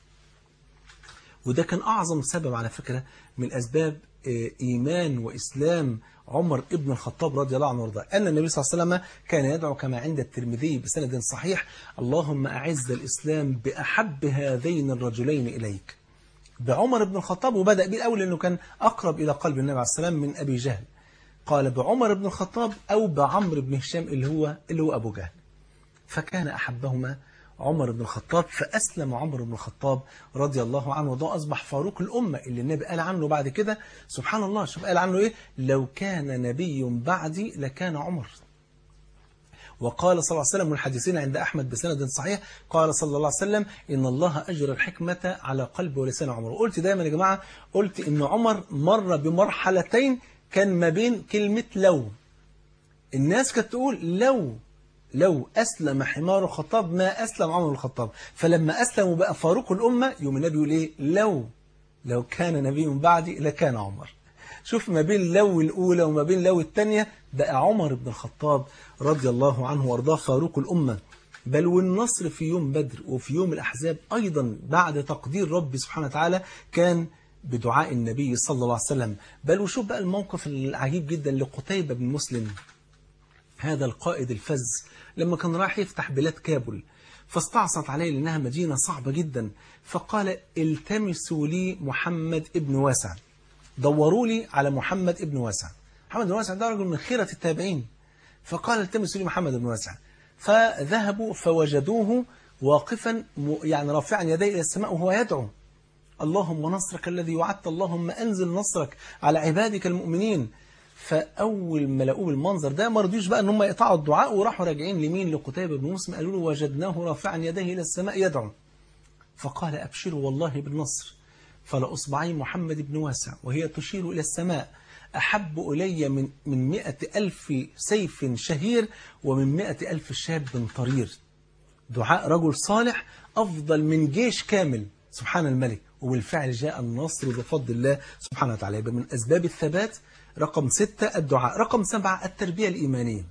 Speaker 2: وده كان أعظم سبب على فكرة من أسباب إيمان وإسلام عمر ابن الخطاب رضي الله عنه وارضاه أن النبي صلى الله عليه وسلم كان يدعو كما عند الترمذي بسند صحيح اللهم أعز الإسلام بأحب هذين الرجلين إليك بعمر بن الخطاب وبدأ به الأول لأنه كان أقرب إلى قلب النبي عليه السلام من أبي جهل قال بعمر بن الخطاب أو بعمر بن هشام اللي هو اللي هو أبو جهل فكان أحبهما عمر بن الخطاب فأسلم عمر بن الخطاب رضي الله عنه وده أصبح فاروق الأمة اللي النبي قال عنه بعد كده سبحان الله شوف قال عنه إيه لو كان نبي بعدي لكان عمر وقال صلى الله عليه وسلم والحديثين عند أحمد بسند صحيح قال صلى الله عليه وسلم إن الله أجر الحكمة على قلب ولسان عمر وقلت دايما يا جماعة قلت إن عمر مر بمرحلتين كان ما بين كلمة لو الناس كانت تقول لو لو أسلم حمار الخطاب ما أسلم عمر الخطاب فلما أسلم وبقى فاروق الأمة يوم النبي يقول إيه لو لو كان نبي بعدي لكان عمر شوف ما بين لو الأولى وما بين لو الثانية بقى عمر بن الخطاب رضي الله عنه وارضاه فاروق الأمة بل والنصر في يوم بدر وفي يوم الأحزاب أيضا بعد تقدير ربي سبحانه وتعالى كان بدعاء النبي صلى الله عليه وسلم بل وشوف بقى الموقف العجيب جدا لقتيبة بن مسلم هذا القائد الفز لما كان رايح يفتح بلاد كابل فاستعصت عليه لأنها مدينة صعبة جدا فقال التمسوا لي محمد ابن واسع دوروا لي على محمد ابن واسع محمد بن واسع ده رجل من خيرة التابعين فقال التمسوا لي محمد بن واسع فذهبوا فوجدوه واقفا يعني رافعا يديه إلى السماء وهو يدعو اللهم نصرك الذي وعدت اللهم أنزل نصرك على عبادك المؤمنين فأول ما لقوه بالمنظر ده ما رضيوش بقى ان هم يقطعوا الدعاء وراحوا راجعين لمين لقتيبة بن مسلم قالوا له وجدناه رافعا يديه إلى السماء يدعو فقال أبشروا والله بالنصر فلأصبعي محمد بن واسع وهي تشير إلى السماء أحب إلي من من مئة ألف سيف شهير ومن مئة ألف شاب طرير دعاء رجل صالح أفضل من جيش كامل سبحان الملك وبالفعل جاء النصر بفضل الله سبحانه وتعالى يبقى من أسباب الثبات رقم ستة الدعاء رقم سبعة التربية الإيمانية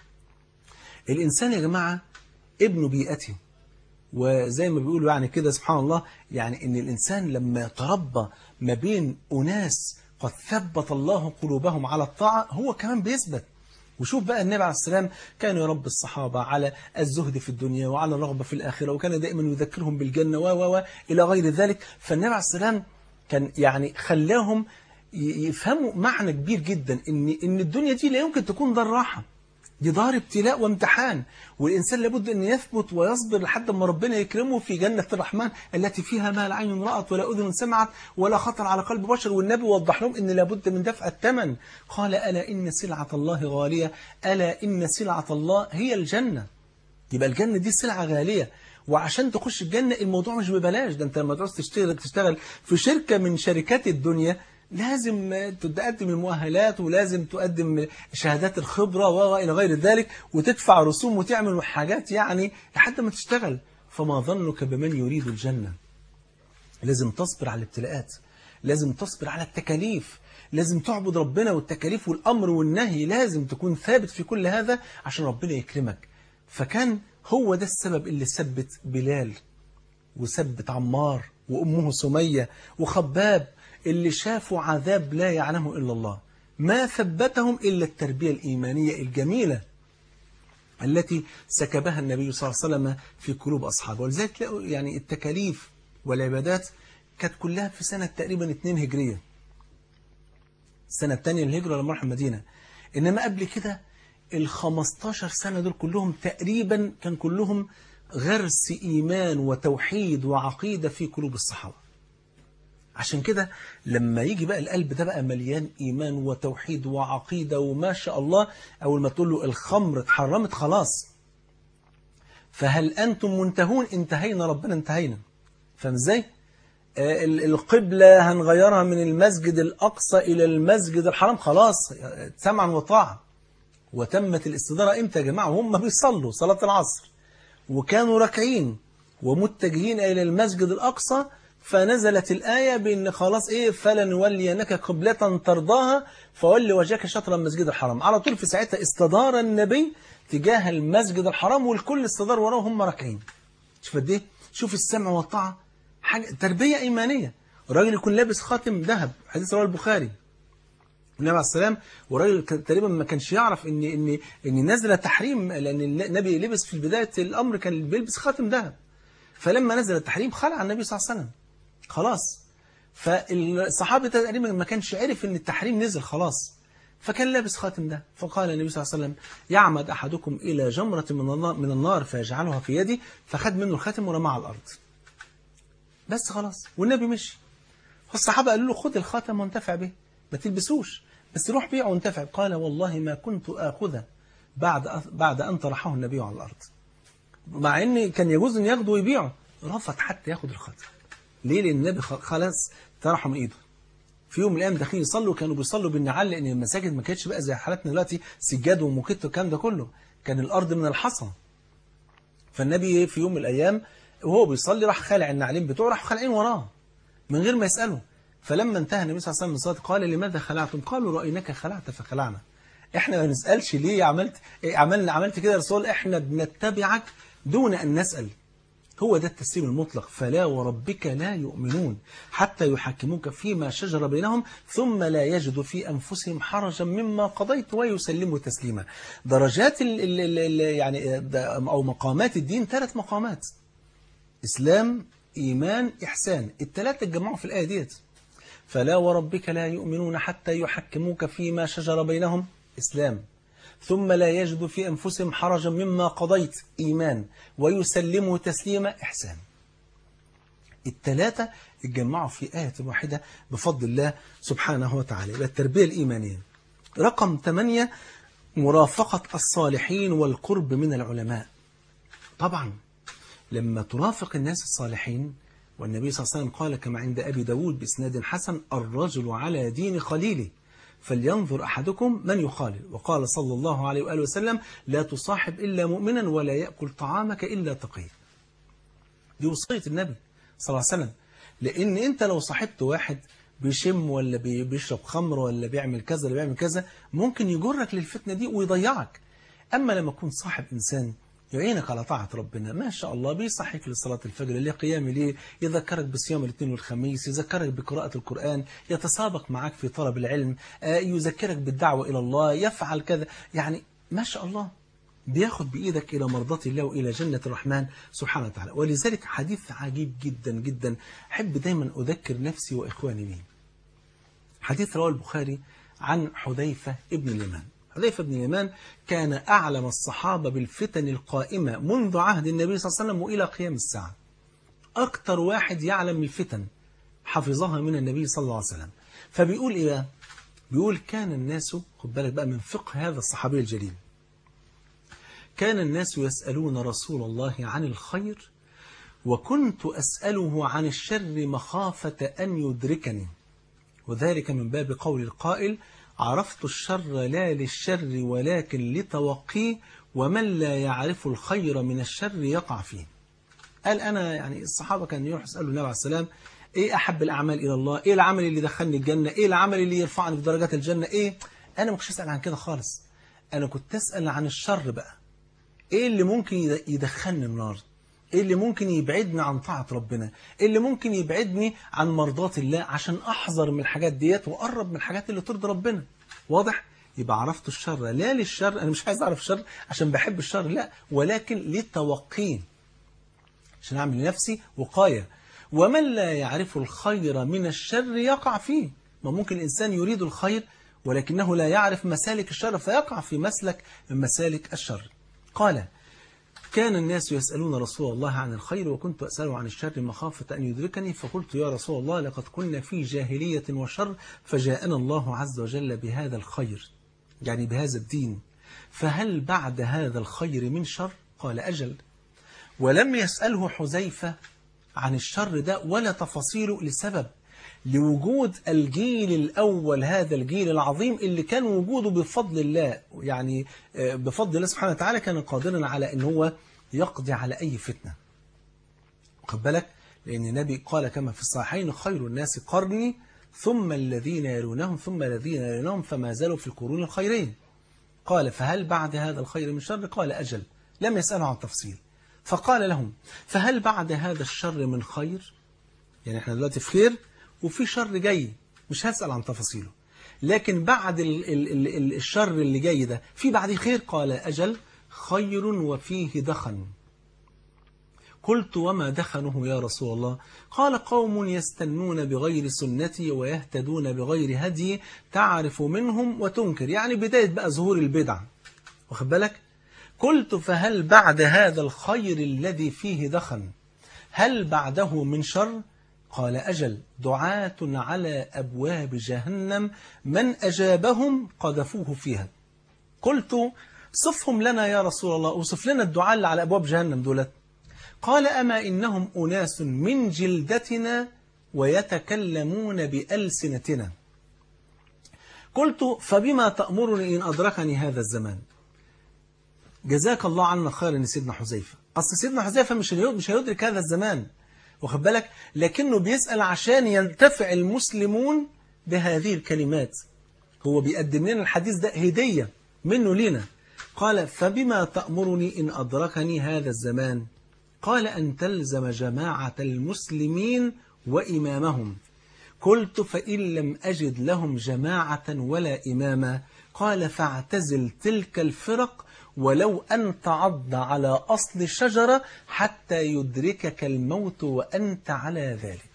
Speaker 2: الإنسان يا جماعة ابن بيئته وزي ما بيقولوا يعني كده سبحان الله يعني ان الإنسان لما يتربى ما بين أناس قد ثبت الله قلوبهم على الطاعة هو كمان بيثبت وشوف بقى النبي عليه السلام كان يربي الصحابة على الزهد في الدنيا وعلى الرغبة في الآخرة وكان دائما يذكرهم بالجنة و و إلى غير ذلك فالنبي عليه السلام كان يعني خلاهم يفهموا معنى كبير جدا ان ان الدنيا دي لا يمكن تكون دار راحه دي دار ابتلاء وامتحان والإنسان لابد أن يثبت ويصبر لحد ما ربنا يكرمه في جنة الرحمن التي فيها ما لا عين رأت ولا أذن سمعت ولا خطر على قلب بشر والنبي وضح لهم أن لابد من دفع الثمن قال ألا إن سلعة الله غالية ألا إن سلعة الله هي الجنة يبقى الجنة دي سلعة غالية وعشان تخش الجنة الموضوع مش ببلاش ده انت لما تعوز تشتغل تشتغل في شركة من شركات الدنيا لازم تقدم المؤهلات ولازم تقدم شهادات الخبرة وإلى غير ذلك وتدفع رسوم وتعمل حاجات يعني لحد ما تشتغل فما ظنك بمن يريد الجنة لازم تصبر على الابتلاءات لازم تصبر على التكاليف لازم تعبد ربنا والتكاليف والأمر والنهي لازم تكون ثابت في كل هذا عشان ربنا يكرمك فكان هو ده السبب اللي ثبت بلال وثبت عمار وأمه سمية وخباب اللي شافوا عذاب لا يعلمه إلا الله ما ثبتهم إلا التربية الإيمانية الجميلة التي سكبها النبي صلى الله عليه وسلم في قلوب أصحابه ولذلك تلاقوا يعني التكاليف والعبادات كانت كلها في سنة تقريبا 2 هجرية السنة الثانية الهجرة لما راح المدينة إنما قبل كده ال 15 سنة دول كلهم تقريبا كان كلهم غرس إيمان وتوحيد وعقيدة في قلوب الصحابة عشان كده لما يجي بقى القلب ده بقى مليان إيمان وتوحيد وعقيدة وما شاء الله أول ما تقول له الخمر اتحرمت خلاص فهل أنتم منتهون انتهينا ربنا انتهينا فاهم ازاي؟ آه القبلة هنغيرها من المسجد الأقصى إلى المسجد الحرام خلاص سمعا وطاعة وتمت الاستدارة امتى يا جماعة وهم بيصلوا صلاة العصر وكانوا راكعين ومتجهين إلى المسجد الأقصى فنزلت الآية بأن خلاص إيه فلنولينك قبلة ترضاها فولي وجهك شطر المسجد الحرام على طول في ساعتها استدار النبي تجاه المسجد الحرام والكل استدار وراه هم راكعين شوف قد ايه شوف السمع والطاعة حاجة تربية إيمانية الراجل يكون لابس خاتم ذهب حديث رواه البخاري النبي عليه السلام والراجل تقريبا ما كانش يعرف ان ان ان نزل تحريم لان النبي لبس في بدايه الامر كان بيلبس خاتم ذهب فلما نزل التحريم خلع النبي صلى الله عليه وسلم خلاص فالصحابي تقريبا ما كانش عرف ان التحريم نزل خلاص فكان لابس خاتم ده فقال النبي صلى الله عليه وسلم يعمد احدكم الى جمره من النار من النار فيجعلها في يدي فخد منه الخاتم ورماه على الارض بس خلاص والنبي مشي فالصحابه قالوا له خد الخاتم وانتفع به ما تلبسوش بس روح بيعه وانتفع قال والله ما كنت آخذه بعد بعد أن طرحه النبي على الأرض مع أن كان يجوز أن ياخده ويبيعه رفض حتى ياخد الخاتم ليه لأن النبي خلاص طرحه من إيده في يوم من الأيام داخلين يصلوا كانوا بيصلوا بالنعال لأن المساجد ما كانتش بقى زي حالاتنا دلوقتي سجاد وموكيت والكلام ده كله كان الأرض من الحصى فالنبي في يوم من الأيام وهو بيصلي راح خالع النعلين بتوعه راح خالعين وراه من غير ما يسأله فلما انتهى النبي صلى الله عليه وسلم من الصلاة قال لماذا خلعتم قالوا رأيناك خلعت فخلعنا احنا ما نسألش ليه عملت إيه عملنا عملت كده يا رسول احنا بنتبعك دون أن نسأل هو ده التسليم المطلق فلا وربك لا يؤمنون حتى يحكموك فيما شجر بينهم ثم لا يجدوا في أنفسهم حرجا مما قضيت ويسلموا تسليما درجات ال ال ال يعني أو مقامات الدين ثلاث مقامات إسلام إيمان إحسان الثلاثة اتجمعوا في الآية ديت فلا وربك لا يؤمنون حتى يحكموك فيما شجر بينهم إسلام ثم لا يجد في أنفسهم حرجا مما قضيت إيمان ويسلموا تسليما إحسان الثلاثة اتجمعوا في آية واحدة بفضل الله سبحانه وتعالى يبقى التربية الإيمانية رقم ثمانية مرافقة الصالحين والقرب من العلماء طبعا لما ترافق الناس الصالحين والنبي صلى الله عليه وسلم قال كما عند أبي داود بإسناد حسن الرجل على دين خليله فلينظر أحدكم من يخالل وقال صلى الله عليه وآله وسلم لا تصاحب إلا مؤمنا ولا يأكل طعامك إلا تقي دي وصية النبي صلى الله عليه وسلم لأن أنت لو صاحبت واحد بيشم ولا بيشرب خمر ولا بيعمل كذا ولا بيعمل كذا ممكن يجرك للفتنة دي ويضيعك أما لما تكون صاحب إنسان يعينك على طاعة ربنا ما شاء الله بيصحيك لصلاة الفجر لقيام ليه يذكرك بصيام الاثنين والخميس يذكرك بقراءة القرآن يتسابق معك في طلب العلم يذكرك بالدعوة إلى الله يفعل كذا يعني ما شاء الله بياخد بإيدك إلى مرضاة الله وإلى جنة الرحمن سبحانه وتعالى ولذلك حديث عجيب جدا جدا أحب دايما أذكر نفسي وإخواني به حديث رواه البخاري عن حذيفة ابن اليمان حذيفة بن اليمان كان أعلم الصحابة بالفتن القائمة منذ عهد النبي صلى الله عليه وسلم وإلى قيام الساعة أكثر واحد يعلم الفتن حفظها من النبي صلى الله عليه وسلم فبيقول إيه بقى؟ بيقول كان الناس خد بالك بقى من فقه هذا الصحابي الجليل كان الناس يسألون رسول الله عن الخير وكنت أسأله عن الشر مخافة أن يدركني وذلك من باب قول القائل عرفت الشر لا للشر ولكن لتوقيه ومن لا يعرف الخير من الشر يقع فيه قال أنا يعني الصحابة كانوا يروحوا يسألوا النبي عليه السلام إيه أحب الأعمال إلى الله إيه العمل اللي دخلني الجنة إيه العمل اللي يرفعني في درجات الجنة إيه أنا ما كنتش أسأل عن كده خالص أنا كنت أسأل عن الشر بقى ايه اللي ممكن يد- يدخلني النار ايه اللي ممكن يبعدني عن طاعة ربنا ايه اللي ممكن يبعدني عن مرضات الله عشان احذر من الحاجات ديت واقرب من الحاجات اللي ترضي ربنا واضح يبقى عرفت الشر لا للشر انا مش عايز اعرف الشر عشان بحب الشر لا ولكن للتوقيه عشان اعمل لنفسي وقاية ومن لا يعرف الخير من الشر يقع فيه ما ممكن الإنسان يريد الخير ولكنه لا يعرف مسالك الشر فيقع في مسلك من مسالك الشر قال كان الناس يسألون رسول الله عن الخير وكنت أسأله عن الشر مخافة أن يدركني فقلت يا رسول الله لقد كنا في جاهلية وشر فجاءنا الله عز وجل بهذا الخير يعني بهذا الدين فهل بعد هذا الخير من شر قال أجل ولم يسأله حذيفة عن الشر ده ولا تفاصيله لسبب لوجود الجيل الأول هذا الجيل العظيم اللي كان وجوده بفضل الله يعني آه، بفضل الله سبحانه وتعالى كان قادرا على أن هو يقضي على أي فتنة خد بالك لأن النبي قال كما في الصحيحين خير الناس قرني ثم الذين يلونهم ثم الذين يلونهم فما زالوا في القرون الخيرين قال فهل بعد هذا الخير من شر قال أجل لم يسأله عن تفصيل فقال لهم فهل بعد هذا الشر من خير يعني احنا دلوقتي في خير وفي شر جاي مش هسأل عن تفاصيله لكن بعد ال ال ال ال الشر اللي جاي ده في بعد خير قال أجل خير وفيه دخن قلت وما دخنه يا رسول الله قال قوم يستنون بغير سنتي ويهتدون بغير هدي تعرف منهم وتنكر يعني بداية بقى ظهور البدع واخد بالك قلت فهل بعد هذا الخير الذي فيه دخن هل بعده من شر قال أجل دعاة على أبواب جهنم من أجابهم قذفوه فيها قلت صفهم لنا يا رسول الله وصف لنا الدعاء اللي على أبواب جهنم دولت قال أما إنهم أناس من جلدتنا ويتكلمون بألسنتنا قلت فبما تأمرني إن أدركني هذا الزمان جزاك الله عنا خيرا يا سيدنا حذيفة أصل سيدنا حذيفة مش هيد- مش هيدرك هذا الزمان واخد بالك لكنه بيسأل عشان ينتفع المسلمون بهذه الكلمات هو بيقدم لنا الحديث ده هدية منه لنا قال فبما تأمرني إن أدركني هذا الزمان قال أن تلزم جماعة المسلمين وإمامهم قلت فإن لم أجد لهم جماعة ولا إماما قال فاعتزل تلك الفرق ولو أن تعض على أصل الشجرة حتى يدركك الموت وأنت على ذلك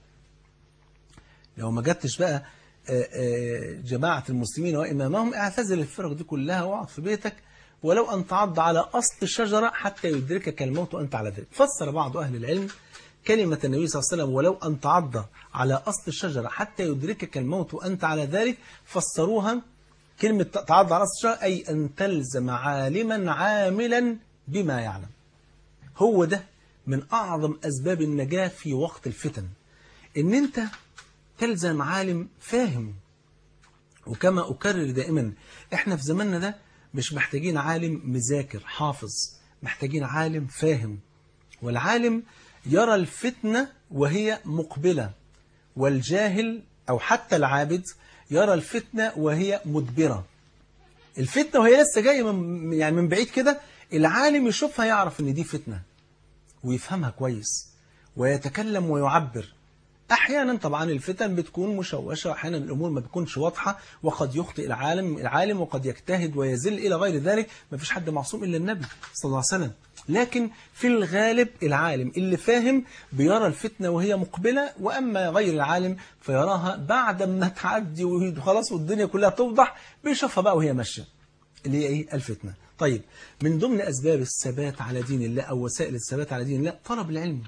Speaker 2: لو ما جدتش بقى آه، آه، جماعة المسلمين وإمامهم اعتزل الفرق دي كلها واقعد في بيتك ولو أن تعض على أصل الشجرة حتى يدركك الموت وأنت على ذلك فسر بعض أهل العلم كلمة النبي صلى الله عليه وسلم ولو أن تعض على أصل الشجرة حتى يدركك الموت وأنت على ذلك فسروها كلمة تعض على أصل الشجرة أي أن تلزم عالما عاملا بما يعلم هو ده من أعظم أسباب النجاة في وقت الفتن إن أنت تلزم عالم فاهم وكما أكرر دائما إحنا في زماننا ده مش محتاجين عالم مذاكر حافظ محتاجين عالم فاهم والعالم يرى الفتنة وهي مقبلة والجاهل أو حتى العابد يرى الفتنة وهي مدبرة الفتنة وهي لسه جاية من يعني من بعيد كده العالم يشوفها يعرف ان دي فتنة ويفهمها كويس ويتكلم ويعبر احيانا طبعا الفتن بتكون مشوشه واحيانا الامور ما بتكونش واضحه وقد يخطئ العالم العالم وقد يجتهد ويزل الى غير ذلك ما فيش حد معصوم الا النبي صلى الله عليه وسلم لكن في الغالب العالم اللي فاهم بيرى الفتنه وهي مقبله واما غير العالم فيراها بعد ما تعدي وخلاص والدنيا كلها توضح بيشوفها بقى وهي ماشيه اللي هي ايه الفتنه طيب من ضمن اسباب الثبات على دين الله او وسائل الثبات على دين الله طلب العلم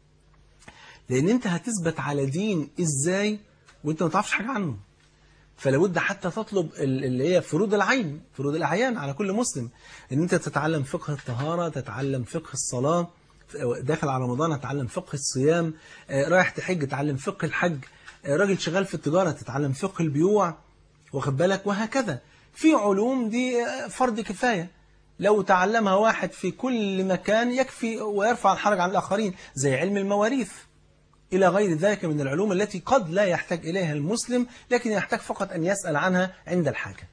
Speaker 2: لان انت هتثبت على دين ازاي وانت ما تعرفش حاجه عنه فلابد حتى تطلب ال- اللي هي فروض العين فروض الاعيان على كل مسلم ان انت تتعلم فقه الطهاره تتعلم فقه الصلاه داخل على رمضان تتعلم فقه الصيام آه، رايح تحج تتعلم فقه الحج آه، راجل شغال في التجاره تتعلم فقه البيوع واخد بالك وهكذا في علوم دي آه، فرض كفايه لو تعلمها واحد في كل مكان يكفي ويرفع الحرج عن الآخرين زي علم المواريث إلى غير ذلك من العلوم التي قد لا يحتاج إليها المسلم لكن يحتاج فقط أن يسأل عنها عند الحاجة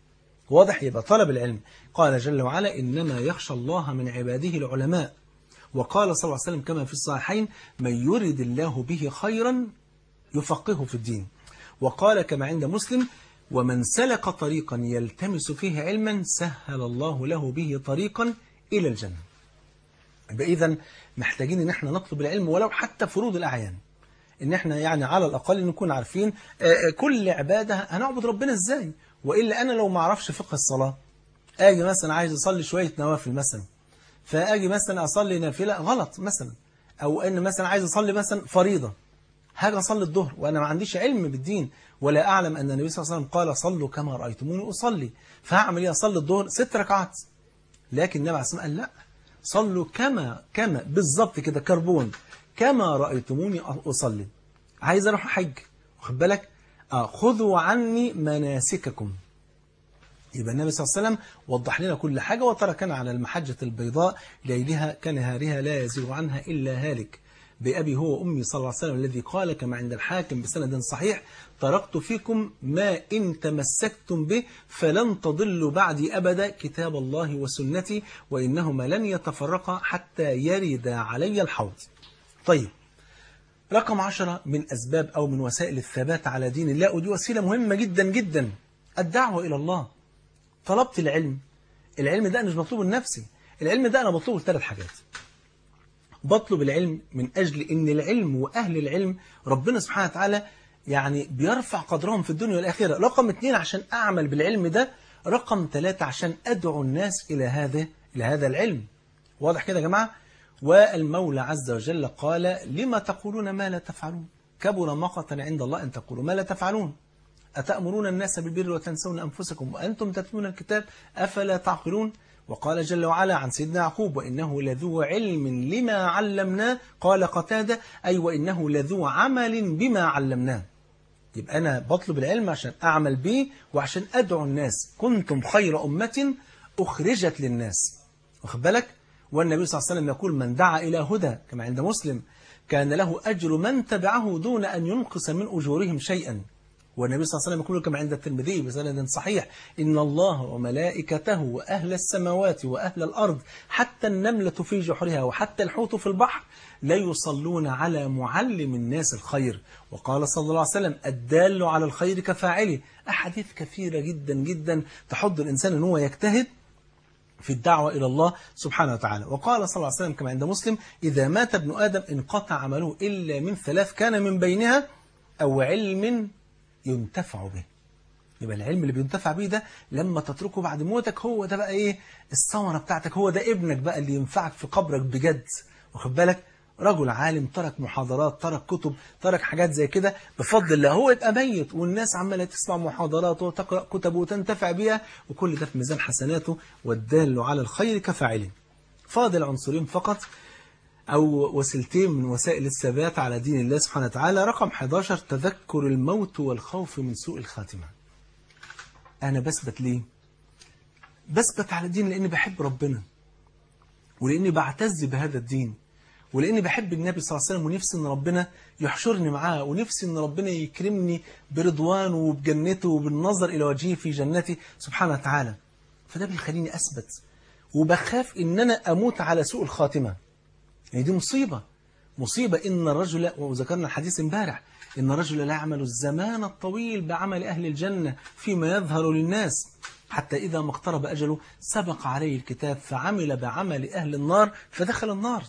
Speaker 2: واضح يبقى طلب العلم قال جل وعلا إنما يخشى الله من عباده العلماء وقال صلى الله عليه وسلم كما في الصحيحين من يرد الله به خيرا يفقهه في الدين وقال كما عند مسلم ومن سلك طريقا يلتمس فيه علما سهل الله له به طريقا إلى الجنة يبقى إذا محتاجين إن احنا نطلب العلم ولو حتى فروض الأعيان إن احنا يعني على الأقل نكون عارفين كل عبادة هنعبد ربنا إزاي وإلا أنا لو ما أعرفش فقه الصلاة أجي مثلا عايز أصلي شوية نوافل مثلا فأجي مثلا أصلي نافلة غلط مثلا أو أن مثلا عايز أصلي مثلا فريضة هاجي أصلي الظهر وأنا ما عنديش علم بالدين ولا أعلم أن النبي صلى الله عليه وسلم قال صلوا كما رأيتموني أصلي فهعمل إيه أصلي الظهر ست ركعات لكن النبي عليه الصلاة والسلام قال لا صلوا كما كما بالظبط كده كربون كما رأيتموني أصلي عايز أروح حج واخد بالك آه خذوا عني مناسككم يبقى النبي صلى الله عليه وسلم وضح لنا كل حاجة وتركنا على المحجة البيضاء ليلها كنهارها لا يزيغ عنها إلا هالك بأبي هو وأمي صلى الله عليه وسلم الذي قال كما عند الحاكم بسند صحيح تركت فيكم ما إن تمسكتم به فلن تضلوا بعدي أبدا كتاب الله وسنتي وإنهما لن يتفرقا حتى يرد علي الحوض طيب رقم عشرة من أسباب أو من وسائل الثبات على دين الله ودي وسيلة مهمة جدا جدا الدعوة إلى الله طلبت العلم العلم ده أنا مش بطلبه لنفسي العلم ده أنا بطلبه لثلاث حاجات بطلب العلم من أجل أن العلم وأهل العلم ربنا سبحانه وتعالى يعني بيرفع قدرهم في الدنيا والآخرة رقم اثنين عشان أعمل بالعلم ده رقم ثلاثة عشان أدعو الناس إلى هذا إلى هذا العلم واضح كده يا جماعة والمولى عز وجل قال لما تقولون ما لا تفعلون كبر مقتا عند الله أن تقولوا ما لا تفعلون أتأمرون الناس بالبر وتنسون أنفسكم وأنتم تتلون الكتاب أفلا تعقلون وقال جل وعلا عن سيدنا يعقوب وإنه لذو علم لما علمناه قال قتادة أي وإنه لذو عمل بما علمناه يبقى أنا بطلب العلم عشان أعمل به وعشان أدعو الناس كنتم خير أمة أخرجت للناس واخد بالك والنبي صلى الله عليه وسلم يقول من دعا إلى هدى كما عند مسلم كان له أجر من تبعه دون أن ينقص من أجورهم شيئا والنبي صلى الله عليه وسلم يقول كما عند الترمذي بسند صحيح إن الله وملائكته وأهل السماوات وأهل الأرض حتى النملة في جحرها وحتى الحوت في البحر لا يصلون على معلم الناس الخير وقال صلى الله عليه وسلم الدال على الخير كفاعله أحاديث كثيرة جدا جدا تحض الإنسان أن هو يجتهد في الدعوة إلى الله سبحانه وتعالى وقال صلى الله عليه وسلم كما عند مسلم إذا مات ابن آدم انقطع عمله إلا من ثلاث كان من بينها أو علم ينتفع به يبقى العلم اللي بينتفع به ده لما تتركه بعد موتك هو ده بقى ايه الثمرة بتاعتك هو ده ابنك بقى اللي ينفعك في قبرك بجد واخد بالك رجل عالم ترك محاضرات ترك كتب ترك حاجات زي كده بفضل الله هو يبقى ميت والناس عمالة تسمع محاضرات وتقرأ كتب وتنتفع بيها وكل ده في ميزان حسناته والدال على الخير كفاعله فاضل عنصرين فقط أو وسيلتين من وسائل الثبات على دين الله سبحانه وتعالى رقم 11 تذكر الموت والخوف من سوء الخاتمة أنا بثبت ليه؟ بثبت على الدين لأني بحب ربنا ولأني بعتز بهذا الدين ولأني بحب النبي صلى الله عليه وسلم ونفسي أن ربنا يحشرني معاه ونفسي أن ربنا يكرمني برضوانه وبجنته وبالنظر إلى وجهه في جنته سبحانه وتعالى فده بيخليني أثبت وبخاف أن أنا أموت على سوء الخاتمة يعني دي مصيبة مصيبة إن الرجل وذكرنا الحديث امبارح إن الرجل لا يعمل الزمان الطويل بعمل أهل الجنة فيما يظهر للناس حتى إذا ما اقترب أجله سبق عليه الكتاب فعمل بعمل أهل النار فدخل النار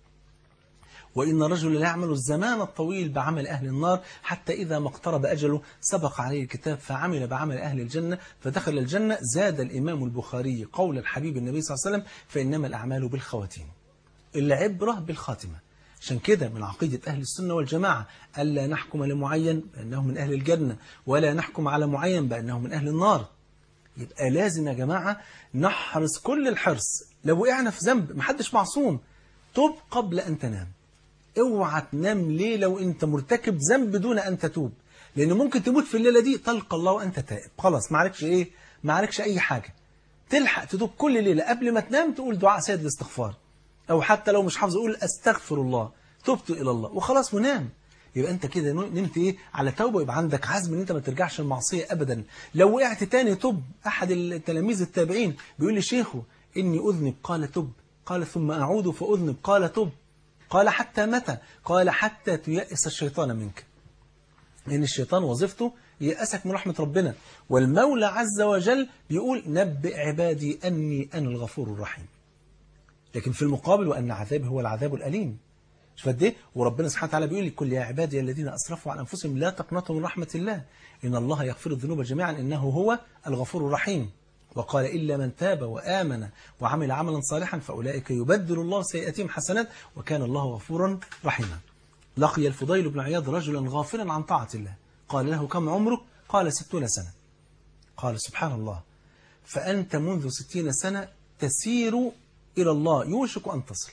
Speaker 2: وإن الرجل لا يعمل الزمان الطويل بعمل أهل النار حتى إذا ما اقترب أجله سبق عليه الكتاب فعمل بعمل أهل الجنة فدخل الجنة زاد الإمام البخاري قول الحبيب النبي صلى الله عليه وسلم فإنما الأعمال بالخواتيم العبرة بالخاتمة عشان كده من عقيدة أهل السنة والجماعة ألا نحكم لمعين بأنه من أهل الجنة ولا نحكم على معين بأنه من أهل النار يبقى لازم يا جماعة نحرص كل الحرص لو وقعنا في ذنب محدش معصوم توب قبل أن تنام اوعى تنام ليلة وانت مرتكب ذنب دون أن تتوب لأن ممكن تموت في الليلة دي تلقى الله وأنت تائب خلاص ما عليكش إيه ما عليكش أي حاجة تلحق تتوب كل ليلة قبل ما تنام تقول دعاء سيد الاستغفار أو حتى لو مش حافظ أقول أستغفر الله تبت إلى الله وخلاص ونام يبقى انت كده نمت ايه على توبه يبقى عندك عزم ان انت ما ترجعش المعصيه ابدا لو وقعت تاني تب احد التلاميذ التابعين بيقول لي شيخه اني اذنب قال تب قال ثم اعود فاذنب قال تب قال حتى متى قال حتى تيأس الشيطان منك لأن الشيطان وظيفته يأسك من رحمة ربنا والمولى عز وجل بيقول نبئ عبادي أني أنا الغفور الرحيم لكن في المقابل وأن عذابي هو العذاب الأليم شوف قد ايه وربنا سبحانه وتعالى بيقول لكل يا عبادي الذين اسرفوا على انفسهم لا تقنطوا من رحمه الله ان الله يغفر الذنوب جميعا انه هو الغفور الرحيم وقال الا من تاب وامن وعمل عملا صالحا فاولئك يبدل الله سيئاتهم حسنات وكان الله غفورا رحيما لقي الفضيل بن عياض رجلا غافلا عن طاعه الله قال له كم عمرك قال ستون سنه قال سبحان الله فانت منذ ستين سنه تسير الى الله يوشك ان تصل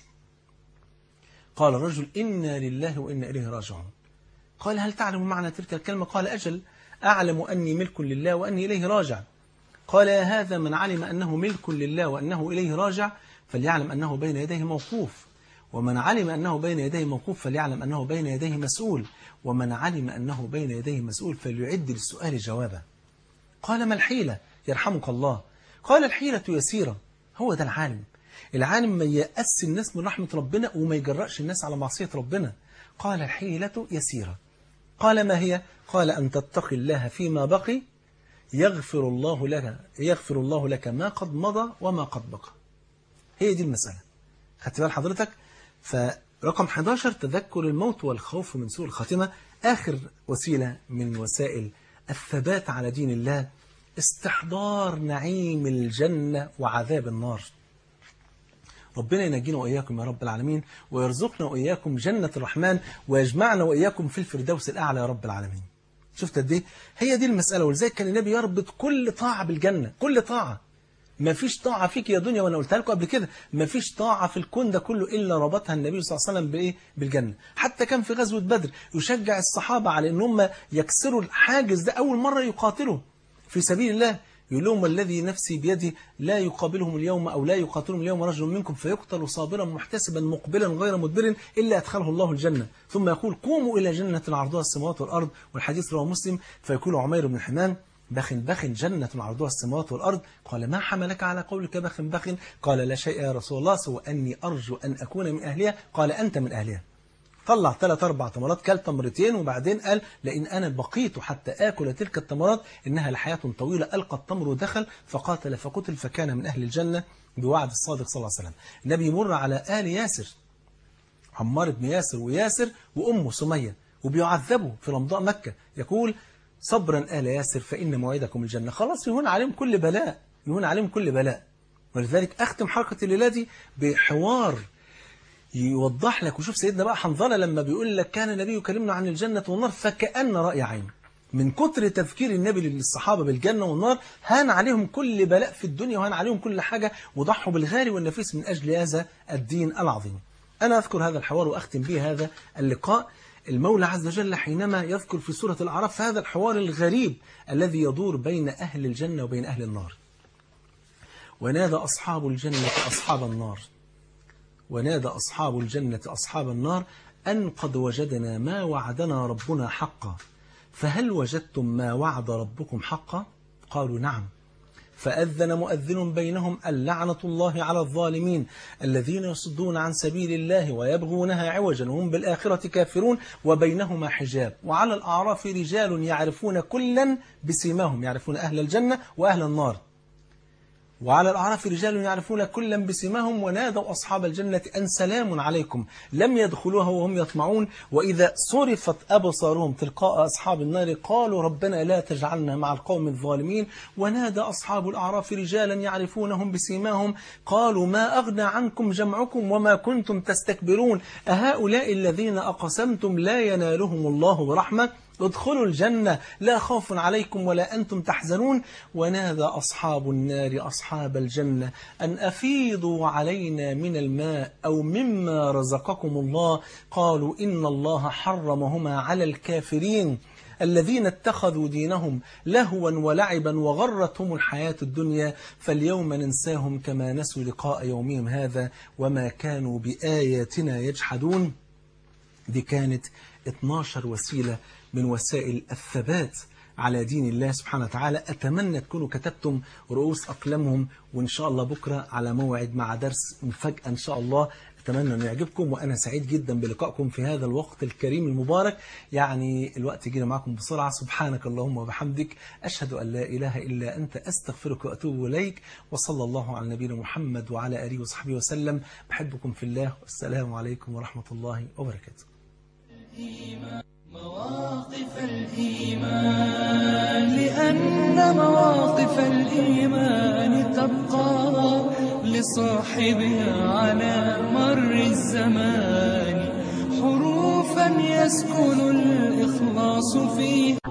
Speaker 2: قال الرجل إنا لله وإنا إليه راجعون قال هل تعلم معنى تلك الكلمة قال أجل أعلم أني ملك لله وأني إليه راجع قال يا هذا من علم أنه ملك لله وأنه إليه راجع فليعلم أنه بين يديه موقوف ومن علم أنه بين يديه موقوف فليعلم أنه بين يديه مسؤول ومن علم أنه بين يديه مسؤول فليعد للسؤال جوابا قال ما الحيلة يرحمك الله قال الحيلة يسيرة هو ده العالم العالم ما يأس الناس من رحمة ربنا وما يجرأش الناس على معصية ربنا قال الحيلة يسيرة قال ما هي قال أن تتقي الله فيما بقي يغفر الله لك يغفر الله لك ما قد مضى وما قد بقى هي دي المسألة خدت بال حضرتك فرقم 11 تذكر الموت والخوف من سوء الخاتمة آخر وسيلة من وسائل الثبات على دين الله استحضار نعيم الجنة وعذاب النار ربنا ينجينا وإياكم يا رب العالمين ويرزقنا وإياكم جنة الرحمن ويجمعنا وإياكم في الفردوس الأعلى يا رب العالمين شفت قد ايه هي دي المسألة ولذلك كان النبي يربط كل طاعة بالجنة كل طاعة ما فيش طاعة فيك يا دنيا وانا قلتها لكم قبل كده ما فيش طاعة في الكون ده كله إلا ربطها النبي صلى الله عليه وسلم بإيه بالجنة حتى كان في غزوة بدر يشجع الصحابة على ان هم يكسروا الحاجز ده أول مرة يقاتلوا في سبيل الله يقول لهم والذي نفسي بيده لا يقابلهم اليوم أو لا يقاتلهم اليوم رجل منكم فيقتل صابرا محتسبا مقبلا غير مدبر إلا أدخله الله الجنة ثم يقول قوموا إلى جنة عرضها السماوات والأرض والحديث رواه مسلم فيقول عمير بن حمام بخ بخ جنة عرضها السماوات والأرض قال ما حملك على قولك بخ بخ قال لا شيء يا رسول الله سوى أني أرجو أن أكون من أهلها قال أنت من أهلها طلع ثلاث أربع تمرات كل تمرتين وبعدين قال لئن أنا بقيت حتى آكل تلك التمرات إنها لحياة طويلة ألقى التمر ودخل فقاتل فقتل فكان من أهل الجنة بوعد الصادق صلى الله عليه وسلم النبي يمر على آل ياسر عمار بن ياسر وياسر وأمه سمية وبيعذبوا في رمضاء مكة يقول صبرا آل ياسر فإن موعدكم الجنة خلاص يهون عليهم كل بلاء يهون عليهم كل بلاء ولذلك أختم حلقة الليلة دي بحوار يوضح لك وشوف سيدنا بقى حنظلة لما بيقول لك كان النبي يكلمنا عن الجنة والنار فكأن رأي عين من كتر تذكير النبي للصحابة بالجنة والنار هان عليهم كل بلاء في الدنيا وهان عليهم كل حاجة وضحوا بالغالي والنفيس من أجل هذا الدين العظيم أنا أذكر هذا الحوار وأختم به هذا اللقاء المولى عز وجل حينما يذكر في سورة الأعراف هذا الحوار الغريب الذي يدور بين أهل الجنة وبين أهل النار ونادى أصحاب الجنة أصحاب النار ونادى أصحاب الجنة أصحاب النار أن قد وجدنا ما وعدنا ربنا حقا فهل وجدتم ما وعد ربكم حقا قالوا نعم فأذن مؤذن بينهم اللعنة الله على الظالمين الذين يصدون عن سبيل الله ويبغونها عوجا وهم بالآخرة كافرون وبينهما حجاب وعلى الأعراف رجال يعرفون كلا بسيماهم يعرفون أهل الجنة وأهل النار وعلى الأعراف رجال يعرفون كلا بسماهم ونادوا أصحاب الجنة أن سلام عليكم لم يدخلوها وهم يطمعون وإذا صرفت أبصارهم تلقاء أصحاب النار قالوا ربنا لا تجعلنا مع القوم الظالمين ونادى أصحاب الأعراف رجالا يعرفونهم بسيماهم قالوا ما أغنى عنكم جمعكم وما كنتم تستكبرون أهؤلاء الذين أقسمتم لا ينالهم الله برحمة ادخلوا الجنة لا خوف عليكم ولا أنتم تحزنون ونادى أصحاب النار أصحاب الجنة أن أفيضوا علينا من الماء أو مما رزقكم الله قالوا إن الله حرمهما على الكافرين الذين اتخذوا دينهم لهوا ولعبا وغرتهم الحياة الدنيا فاليوم ننساهم كما نسوا لقاء يومهم هذا وما كانوا بآياتنا يجحدون دي كانت 12 وسيلة من وسائل الثبات على دين الله سبحانه وتعالى أتمنى تكونوا كتبتم رؤوس أقلامهم وإن شاء الله بكرة على موعد مع درس مفاجأة إن شاء الله أتمنى أن يعجبكم وأنا سعيد جدا بلقائكم في هذا الوقت الكريم المبارك يعني الوقت جينا معكم بسرعة سبحانك اللهم وبحمدك أشهد أن لا إله إلا أنت أستغفرك وأتوب إليك وصلى الله على نبينا محمد وعلى آله وصحبه وسلم بحبكم في الله والسلام عليكم ورحمة الله وبركاته
Speaker 1: مواقف الإيمان لأن مواقف الإيمان تبقى لصاحبها على مر الزمان حروفا يسكن الإخلاص فيها